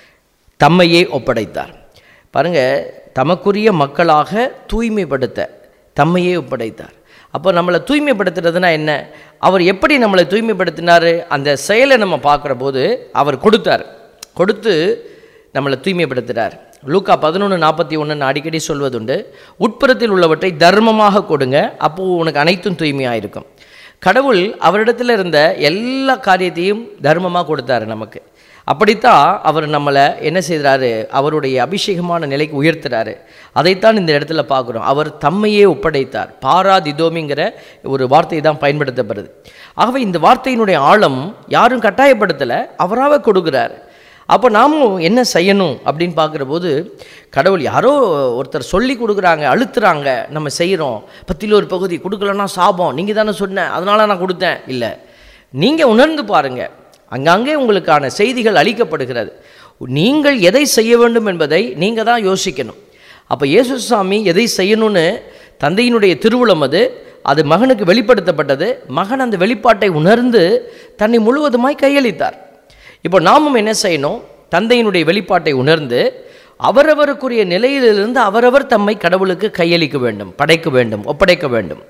தம்மையே ஒப்படைத்தார் பாருங்க தமக்குரிய மக்களாக தூய்மைப்படுத்த தம்மையே ஒப்படைத்தார் அப்போ நம்மளை தூய்மைப்படுத்துறதுனா என்ன அவர் எப்படி நம்மளை தூய்மைப்படுத்தினார் அந்த செயலை நம்ம பார்க்குற போது அவர் கொடுத்தார் கொடுத்து நம்மளை தூய்மைப்படுத்துகிறார் லூக்கா பதினொன்று நாற்பத்தி ஒன்று அடிக்கடி சொல்வதுண்டு உட்புறத்தில் உள்ளவற்றை தர்மமாக கொடுங்க அப்போது உனக்கு அனைத்தும் தூய்மையாக இருக்கும் கடவுள் அவரிடத்தில் இருந்த எல்லா காரியத்தையும் தர்மமாக கொடுத்தாரு நமக்கு அப்படித்தான் அவர் நம்மளை என்ன செய்கிறாரு அவருடைய அபிஷேகமான நிலைக்கு உயர்த்துறாரு அதைத்தான் இந்த இடத்துல பார்க்குறோம் அவர் தம்மையே ஒப்படைத்தார் பாராதிதோமிங்கிற ஒரு வார்த்தை தான் பயன்படுத்தப்படுது ஆகவே இந்த வார்த்தையினுடைய ஆழம் யாரும் கட்டாயப்படுத்தலை அவராக கொடுக்குறார் அப்போ நாமும் என்ன செய்யணும் அப்படின்னு பார்க்குற போது கடவுள் யாரோ ஒருத்தர் சொல்லி கொடுக்குறாங்க அழுத்துறாங்க நம்ம செய்கிறோம் பத்தில் ஒரு பகுதி கொடுக்கலன்னா சாபம் நீங்கள் தானே சொன்ன அதனால நான் கொடுத்தேன் இல்லை நீங்கள் உணர்ந்து பாருங்க அங்கங்கே உங்களுக்கான செய்திகள் அளிக்கப்படுகிறது நீங்கள் எதை செய்ய வேண்டும் என்பதை நீங்கள் தான் யோசிக்கணும் அப்போ இயேசுசாமி எதை செய்யணும்னு தந்தையினுடைய திருவுளம் அது அது மகனுக்கு வெளிப்படுத்தப்பட்டது மகன் அந்த வெளிப்பாட்டை உணர்ந்து தன்னை முழுவதுமாய் கையளித்தார் இப்போ நாமும் என்ன செய்யணும் தந்தையினுடைய வெளிப்பாட்டை உணர்ந்து அவரவருக்குரிய நிலையிலிருந்து அவரவர் தம்மை கடவுளுக்கு கையளிக்க வேண்டும் படைக்க வேண்டும் ஒப்படைக்க வேண்டும்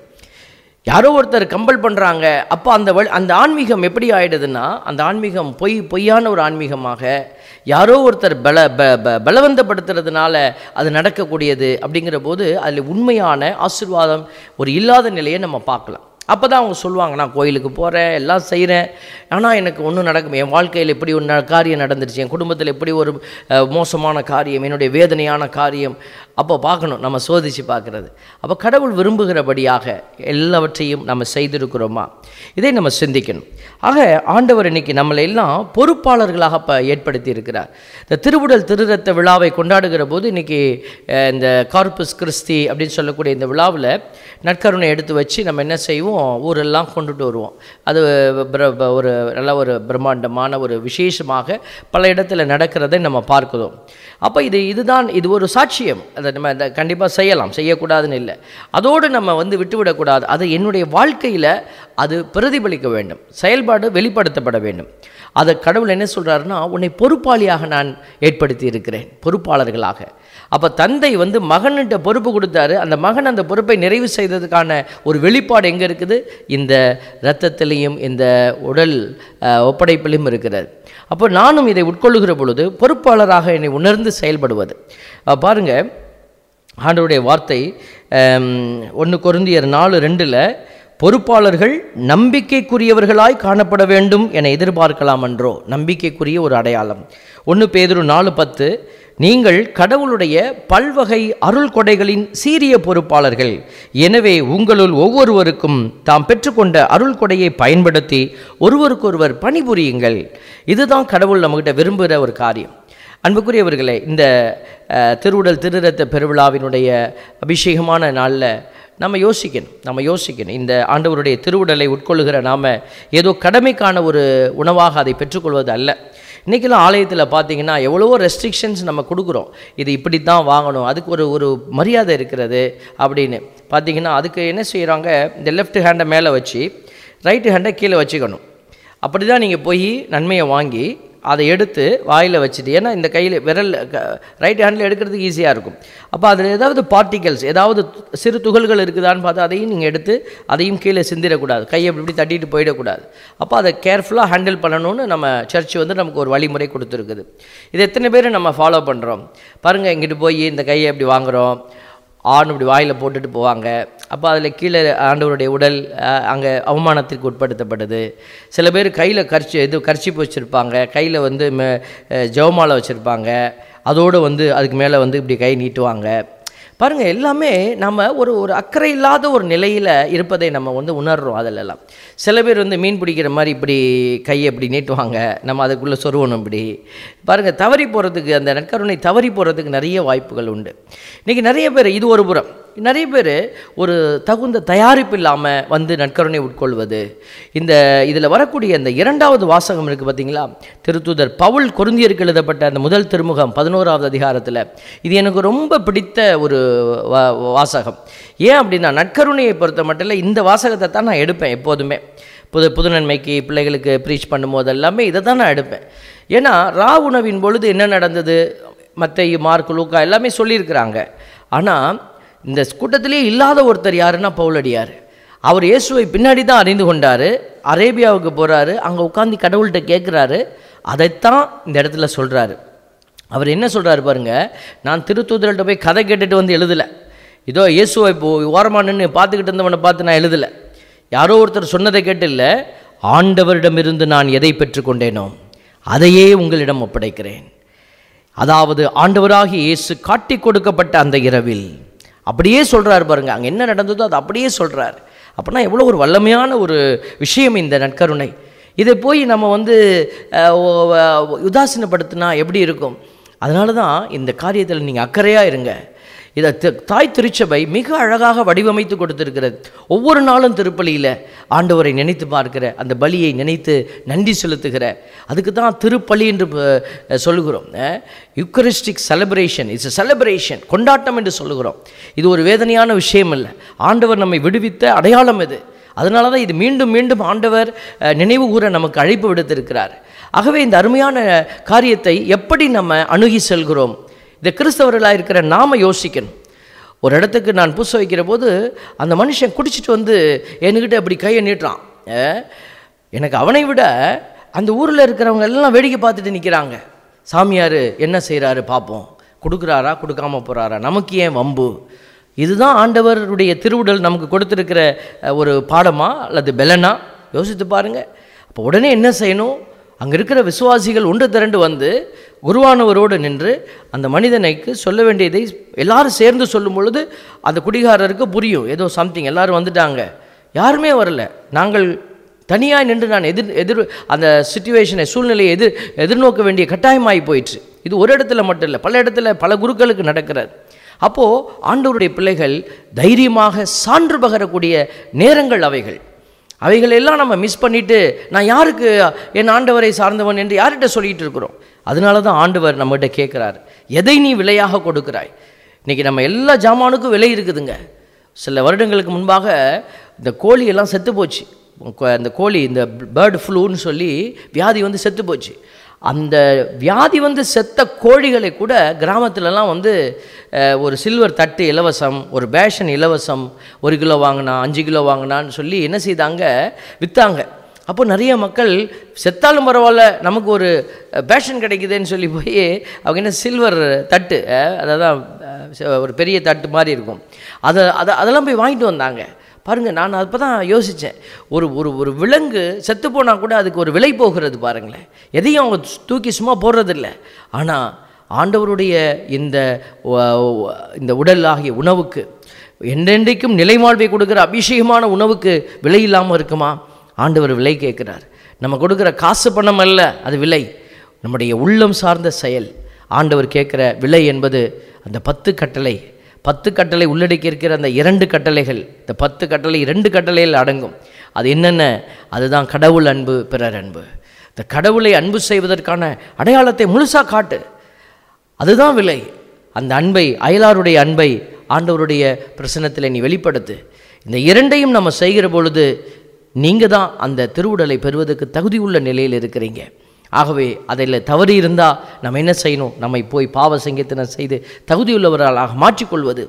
யாரோ ஒருத்தர் கம்பல் பண்ணுறாங்க அப்போ அந்த வழி அந்த ஆன்மீகம் எப்படி ஆயிடுதுன்னா அந்த ஆன்மீகம் பொய் பொய்யான ஒரு ஆன்மீகமாக யாரோ ஒருத்தர் பல ப ப பலவந்தப்படுத்துறதுனால அது நடக்கக்கூடியது அப்படிங்கிற போது அதில் உண்மையான ஆசீர்வாதம் ஒரு இல்லாத நிலையை நம்ம பார்க்கலாம் அப்போ தான் அவங்க சொல்லுவாங்க நான் கோயிலுக்கு போகிறேன் எல்லாம் செய்கிறேன் ஆனால் எனக்கு ஒன்றும் நடக்கும் என் வாழ்க்கையில் இப்படி ஒரு ந- காரியம் நடந்துருச்சு என் குடும்பத்தில் இப்படி ஒரு அஹ், மோசமான காரியம் என்னுடைய வேதனையான காரியம் அப்போ பார்க்கணும் நம்ம சோதித்து பார்க்குறது அப்போ கடவுள் விரும்புகிறபடியாக எல்லாவற்றையும் நம்ம செய்திருக்கிறோமா இதை நம்ம சிந்திக்கணும் ஆக ஆண்டவர் இன்னைக்கு நம்மளை எல்லாம் பொறுப்பாளர்களாக இப்போ ஏற்படுத்தி இருக்கிறார் இந்த திருவுடல் திருரத்த விழாவை கொண்டாடுகிற போது இன்னைக்கு அஹ், இந்த கார்பஸ் கிறிஸ்தி அப்படின்னு சொல்லக்கூடிய இந்த விழாவில் நற்கருணை எடுத்து வச்சு நம்ம என்ன செய்வோம் ஊரெல்லாம் கொண்டுட்டு வருவோம் அது பிர- ப- ஒரு நல்ல ஒரு பிரம்மாண்டமான ஒரு விசேஷமாக பல இடத்துல நடக்கிறதை நம்ம பார்க்கிறோம் அப்போ இது இதுதான் இது ஒரு சாட்சியம் அதை நம்ம அதை கண்டிப்பாக செய்யலாம் செய்யக்கூடாதுன்னு இல்லை அதோடு நம்ம வந்து விட்டுவிடக்கூடாது அது என்னுடைய வாழ்க்கையில் அது பிரதிபலிக்க வேண்டும் செயல்பாடு வெளிப்படுத்தப்பட வேண்டும் அதை கடவுள் என்ன சொல்கிறாருன்னா உன்னை பொறுப்பாளியாக நான் ஏற்படுத்தி இருக்கிறேன் பொறுப்பாளர்களாக அப்போ தந்தை வந்து மகன்கிட்ட பொறுப்பு கொடுத்தாரு அந்த மகன் அந்த பொறுப்பை நிறைவு செய்ததுக்கான ஒரு வெளிப்பாடு எங்கே இருக்குது இந்த இரத்தத்திலையும் இந்த உடல் அஹ், ஒப்படைப்பிலும் இருக்கிறது அப்போ நானும் இதை உட்கொள்ளுகிற பொழுது பொறுப்பாளராக என்னை உணர்ந்து செயல்படுவது அஹ், பாருங்க ஆண்டவருடைய வார்த்தை ஒன்று கொருந்தியர் நாலு ரெண்டில் பொறுப்பாளர்கள் நம்பிக்கைக்குரியவர்களாய் காணப்பட வேண்டும் என எதிர்பார்க்கலாம் என்றோ நம்பிக்கைக்குரிய ஒரு அடையாளம் ஒன்று பேதுரு நாலு பத்து நீங்கள் கடவுளுடைய பல்வகை அருள் கொடைகளின் சீரிய பொறுப்பாளர்கள் எனவே உங்களுள் ஒவ்வொருவருக்கும் தாம் பெற்றுக்கொண்ட அருள் கொடையை பயன்படுத்தி ஒருவருக்கொருவர் பணிபுரியுங்கள் இதுதான் கடவுள் நம்மகிட்ட விரும்புகிற ஒரு காரியம் அன்புக்குரியவர்களே இந்த அஹ், திருவுடல் திருரத்த பெருவிழாவினுடைய அபிஷேகமான நாளில் நம்ம யோசிக்கணும் நம்ம யோசிக்கணும் இந்த ஆண்டவருடைய திருவுடலை உட்கொள்ளுகிற நாம் ஏதோ கடமைக்கான ஒரு உணவாக அதை பெற்றுக்கொள்வது அல்ல இன்றைக்கெல்லாம் ஆலயத்தில் பார்த்தீங்கன்னா எவ்வளவோ ரெஸ்ட்ரிக்ஷன்ஸ் நம்ம கொடுக்குறோம் இது இப்படி தான் வாங்கணும் அதுக்கு ஒரு ஒரு மரியாதை இருக்கிறது அப்படின்னு பார்த்தீங்கன்னா அதுக்கு என்ன செய்கிறாங்க இந்த லெஃப்ட் ஹேண்டை மேலே வச்சு ரைட்டு ஹேண்டை கீழே வச்சுக்கணும் அப்படி தான் நீங்கள் போய் நன்மையை வாங்கி அதை எடுத்து வாயில் வச்சுட்டு ஏன்னா இந்த கையில் விரல் ரைட் ஹேண்டில் எடுக்கிறதுக்கு ஈஸியாக இருக்கும் அப்போ அதில் ஏதாவது பார்ட்டிகல்ஸ் ஏதாவது சிறு துகள்கள் இருக்குதான்னு பார்த்தா அதையும் நீங்கள் எடுத்து அதையும் கீழே சிந்திடக்கூடாது கையை இப்படி இப்படி தட்டிட்டு போயிடக்கூடாது அப்போ அதை கேர்ஃபுல்லாக ஹேண்டில் பண்ணணும்னு நம்ம சர்ச் வந்து நமக்கு ஒரு வழிமுறை கொடுத்துருக்குது இது எத்தனை பேர் நம்ம ஃபாலோ பண்ணுறோம் பாருங்கள் இங்கிட்டு போய் இந்த கையை இப்படி வாங்குகிறோம் ஆண் இப்படி வாயில் போட்டுட்டு போவாங்க அப்போ அதில் கீழே ஆண்டவருடைய உடல் அங்கே அவமானத்திற்கு உட்படுத்தப்படுது சில பேர் கையில் கர்ச்சி இது கர்ச்சிப்பு வச்சுருப்பாங்க கையில் வந்து ம- அஹ் ஜெபமாலை வச்சுருப்பாங்க அதோடு வந்து அதுக்கு மேலே வந்து இப்படி கை நீட்டுவாங்க பாருங்கள் எல்லாமே நம்ம ஒரு ஒரு அக்கறை இல்லாத ஒரு நிலையில் இருப்பதை நம்ம வந்து உணர்றோம் அதிலெல்லாம் சில பேர் வந்து மீன் பிடிக்கிற மாதிரி இப்படி கையை இப்படி நீட்டுவாங்க நம்ம அதுக்குள்ளே சொருவணும் இப்படி பாருங்கள் தவறி போகிறதுக்கு அந்த நற்கருணை தவறி போகிறதுக்கு நிறைய வாய்ப்புகள் உண்டு இன்றைக்கி நிறைய பேர் இது ஒரு புறம் நிறைய பேர் ஒரு தகுந்த தயாரிப்பு இல்லாமல் வந்து நற்கருணை உட்கொள்வது இந்த இதில் வரக்கூடிய அந்த இரண்டாவது வாசகம் இருக்குது பார்த்தீங்களா திருத்தூதர் பவுல் கொருந்தியருக்கு எழுதப்பட்ட அந்த முதல் திருமுகம் பதினோராவது அதிகாரத்தில் இது எனக்கு ரொம்ப பிடித்த ஒரு வா- வாசகம் ஏன் அப்படின்னா நற்கருணையை பொறுத்த மட்டும் இந்த வாசகத்தை தான் நான் எடுப்பேன் எப்போதுமே புது புதுநன்மைக்கு பிள்ளைகளுக்கு ப்ரீச் பண்ணும்போது எல்லாமே இதை தான் நான் எடுப்பேன் ஏன்னா ரா உணவின் பொழுது என்ன நடந்தது மத்தேயு மார்க் லூக்கா எல்லாமே சொல்லியிருக்கிறாங்க ஆனால் இந்த கூட்டத்திலே இல்லாத ஒருத்தர் யாருன்னா பவுலடியார் அவர் இயேசுவை பின்னாடி தான் அறிந்து கொண்டார் அரேபியாவுக்கு போகிறாரு அங்கே உட்காந்து கடவுள்கிட்ட கேட்குறாரு அதைத்தான் இந்த இடத்துல சொல்கிறாரு அவர் என்ன சொல்றாரு பாருங்க நான் திருத்தூதர்கிட்ட போய் கதை கேட்டுட்டு வந்து எழுதலை இதோ இயேசுவை இப்போ ஓரமாக நின்று பார்த்துக்கிட்டு இருந்தவனை பார்த்து நான் எழுதலை யாரோ ஒருத்தர் சொன்னதை கேட்டு இல்லை ஆண்டவரிடமிருந்து நான் எதை பெற்றுக்கொண்டேனோ அதையே உங்களிடம் ஒப்படைக்கிறேன் அதாவது ஆண்டவராகிய இயேசு காட்டி கொடுக்கப்பட்ட அந்த இரவில் அப்படியே சொல்றாரு பாருங்க அங்கே என்ன நடந்ததோ அது அப்படியே சொல்றார் அப்படின்னா எவ்வளோ ஒரு வல்லமையான ஒரு விஷயம் இந்த நற்கருணை இதை போய் நம்ம வந்து அஹ், ஓ- ஓ- உதாசீனப்படுத்தினா எப்படி இருக்கும் அதனால தான் இந்த காரியத்தில் நீங்கள் அக்கறையாக இருங்க இதை தி- தாய் திருச்சபை மிக அழகாக வடிவமைத்து கொடுத்திருக்கிறது ஒவ்வொரு நாளும் திருப்பலியில் ஆண்டவரை நினைத்து பார்க்கிற அந்த பலியை நினைத்து நன்றி செலுத்துகிற அதுக்கு தான் திருப்பலி என்று அஹ், சொல்லுகிறோம் யுக்கரிஸ்டிக் செலிப்ரேஷன் இட்ஸ் செலிப்ரேஷன் கொண்டாட்டம் என்று சொல்லுகிறோம் இது ஒரு வேதனையான விஷயம் இல்லை ஆண்டவர் நம்மை விடுவித்த அடையாளம் இது அதனால தான் இது மீண்டும் மீண்டும் ஆண்டவர் அஹ், நினைவு கூற நமக்கு அழைப்பு விடுத்திருக்கிறார் ஆகவே இந்த அருமையான காரியத்தை எப்படி நம்ம அணுகி செல்கிறோம் இந்த கிறிஸ்தவர்களாக இருக்கிற நாம யோசிக்கணும் ஒரு இடத்துக்கு நான் பூச வைக்கிற போது அந்த மனுஷன் குடிச்சிட்டு வந்து என்கிட்ட அப்படி கையை நீட்டுறான் அஹ், எனக்கு அவனை விட அந்த ஊரில் இருக்கிறவங்க எல்லாம் வேடிக்கை பார்த்துட்டு நிற்கிறாங்க சாமியார் என்ன செய்கிறாரு பார்ப்போம் கொடுக்குறாரா கொடுக்காம போகிறாரா நமக்கு ஏன் வம்பு இதுதான் ஆண்டவருடைய திருவுடல் நமக்கு கொடுத்துருக்கிற அஹ், ஒரு பாடமா அல்லது பெலனா யோசித்து பாருங்க அப்போ உடனே என்ன செய்யணும் அங்கே இருக்கிற விசுவாசிகள் ஒன்று திரண்டு வந்து குருவானவரோடு நின்று அந்த மனிதனுக்கு சொல்ல வேண்டியதை எல்லாரும் சேர்ந்து சொல்லும் பொழுது அந்த குடிகாரருக்கு புரியும் ஏதோ சம்திங் எல்லாரும் வந்துட்டாங்க யாருமே வரல நாங்கள் தனியாக நின்று நான் எதிர் எதிர் அந்த சுச்சுவேஷனை சூழ்நிலையை எதிர் எதிர்நோக்க வேண்டிய கட்டாயமாகி போயிற்று இது ஒரு இடத்துல மட்டும் இல்லை பல இடத்துல பல குருக்களுக்கு நடக்கிறது அப்போது ஆண்டவருடைய பிள்ளைகள் தைரியமாக சான்று பகரக்கூடிய நேரங்கள் அவைகள் அவைகள் எல்லாம் நம்ம மிஸ் பண்ணிட்டு நான் யாருக்கு என் ஆண்டவரை சார்ந்தவன் என்று யார்கிட்ட சொல்லிட்டு இருக்கிறோம் அதனால தான் ஆண்டவர் நம்மகிட்ட கேட்குறார் எதை நீ விலையாக கொடுக்கிறாய் இன்னைக்கு நம்ம எல்லா ஜாமானுக்கும் விலை இருக்குதுங்க சில வருடங்களுக்கு முன்பாக இந்த கோழி எல்லாம் செத்து போச்சு கொ- இந்த கோழி இந்த பேர்டு ஃப்ளூன்னு சொல்லி வியாதி வந்து செத்து போச்சு அந்த வியாதி வந்து செத்த கோழிகளை கூட கிராமத்துலலாம் வந்து அஹ், ஒரு சில்வர் தட்டு இலவசம் ஒரு பேஷன் இலவசம் ஒரு கிலோ வாங்கினா அஞ்சு கிலோ வாங்கினான்னு சொல்லி என்ன செய்தாங்க விற்றாங்க அப்போ நிறைய மக்கள் செத்தாலும் பரவாயில்ல நமக்கு ஒரு பேஷன் கிடைக்குதுன்னு சொல்லி போய் அவங்க என்ன சில்வர் தட்டு அஹ், அதான் அஹ், ஒரு பெரிய தட்டு மாதிரி இருக்கும் அதை அதை அதெல்லாம் போய் வாங்கிட்டு வந்தாங்க பாருங்கள் நான் அப்போ தான் யோசித்தேன் ஒரு ஒரு ஒரு விலங்கு செத்து போனால் கூட அதுக்கு ஒரு விலை போகிறது பாருங்களேன் எதையும் அவங்க தூக்கி சும்மா போடுறதில்ல ஆனால் ஆண்டவருடைய இந்த வ- வ- இந்த உடல் ஆகிய உணவுக்கு என்றென்றைக்கும் நிலைவாழ்வை கொடுக்குற அபிஷேகமான உணவுக்கு விலை இல்லாமல் இருக்குமா ஆண்டவர் விலை கேட்குறார் நம்ம கொடுக்குற காசு பணம் அல்ல அது விலை நம்முடைய உள்ளம் சார்ந்த செயல் ஆண்டவர் கேட்குற விலை என்பது அந்த பத்து கட்டளை பத்து கட்டளை உள்ளடக்கி இருக்கிற அந்த இரண்டு கட்டளைகள் இந்த பத்து கட்டளை இரண்டு கட்டளையில் அடங்கும் அது என்னென்ன அதுதான் கடவுள் அன்பு பிறர் அன்பு இந்த கடவுளை அன்பு செய்வதற்கான அடையாளத்தை முழுசாக காட்டு அதுதான் விலை அந்த அன்பை அயலாருடைய அன்பை ஆண்டவருடைய பிரசனத்தில் நீ வெளிப்படுத்து இந்த இரண்டையும் நம்ம செய்கிற பொழுது நீங்கள் தான் அந்த திருவுடலை பெறுவதற்கு தகுதியுள்ள நிலையில் இருக்கிறீங்க ஆகவே அதில் தவறு இருந்தால் நம்ம என்ன செய்யணும் நம்மை போய் பாவ சங்கீர்த்தனம் செய்து தகுதியுள்ளவர்களாக மாற்றிக்கொள்வது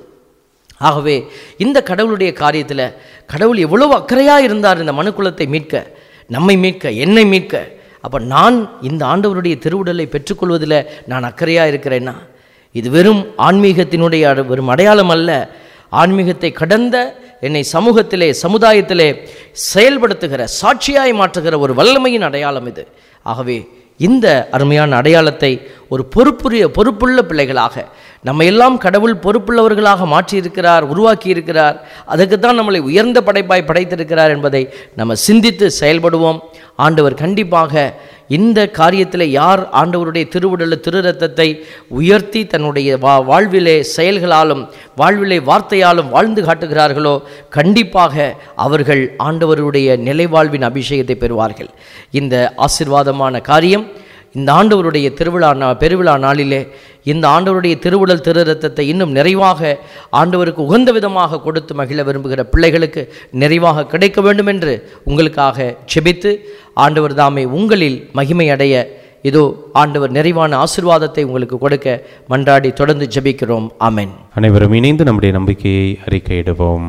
ஆகவே இந்த கடவுளுடைய காரியத்தில் கடவுள் எவ்வளவு அக்கறையாக இருந்தார் இந்த மனுக்குலத்தை மீட்க நம்மை மீட்க என்னை மீட்க அப்போ நான் இந்த ஆண்டவருடைய திருவுடலை பெற்றுக்கொள்வதில் நான் அக்கறையாக இருக்கிறேன்னா இது வெறும் ஆன்மீகத்தினுடைய அட- வெறும் அடையாளம் அல்ல ஆன்மீகத்தை கடந்த என்னை சமூகத்திலே சமுதாயத்திலே செயல்படுத்துகிற சாட்சியாய் மாற்றுகிற ஒரு வல்லமையின் அடையாளம் இது ஆகவே இந்த அருமையான அடையாளத்தை ஒரு பொறுப்புரிய பொறுப்புள்ள பிள்ளைகளாக நம்ம எல்லாம் கடவுள் பொறுப்புள்ளவர்களாக மாற்றியிருக்கிறார் உருவாக்கி இருக்கிறார் அதுக்கு தான் நம்மளை உயர்ந்த படைப்பாய் படைத்திருக்கிறார் என்பதை நம்ம சிந்தித்து செயல்படுவோம் ஆண்டவர் கண்டிப்பாக இந்த காரியத்தில் யார் ஆண்டவருடைய திருவுடல திரு ரத்தத்தை உயர்த்தி தன்னுடைய வா வாழ்விலே செயல்களாலும் வாழ்விலே வார்த்தையாலும் வாழ்ந்து காட்டுகிறார்களோ கண்டிப்பாக அவர்கள் ஆண்டவருடைய நிலைவாழ்வின் அபிஷேகத்தை பெறுவார்கள் இந்த ஆசிர்வாதமான காரியம் இந்த ஆண்டவருடைய திருவிழா நா பெருவிழா நாளிலே இந்த ஆண்டவருடைய திருவுடல் திரு ரத்தத்தை இன்னும் நிறைவாக ஆண்டவருக்கு உகந்த விதமாக கொடுத்து மகிழ விரும்புகிற பிள்ளைகளுக்கு நிறைவாக கிடைக்க வேண்டும் என்று உங்களுக்காக செபித்து ஆண்டவர் தாமே உங்களில் மகிமை அடைய இதோ ஆண்டவர் நிறைவான ஆசிர்வாதத்தை உங்களுக்கு கொடுக்க மன்றாடி தொடர்ந்து ஜெபிக்கிறோம் ஆமென் அனைவரும் இணைந்து நம்முடைய நம்பிக்கையை அறிக்கையிடுவோம்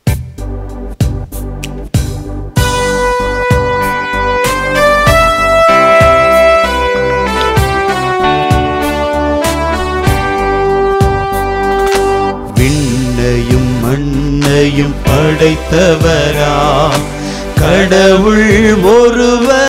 விண்ணையும் மண்ணையும் படைத்தவரா கடவுள் ஒருவர்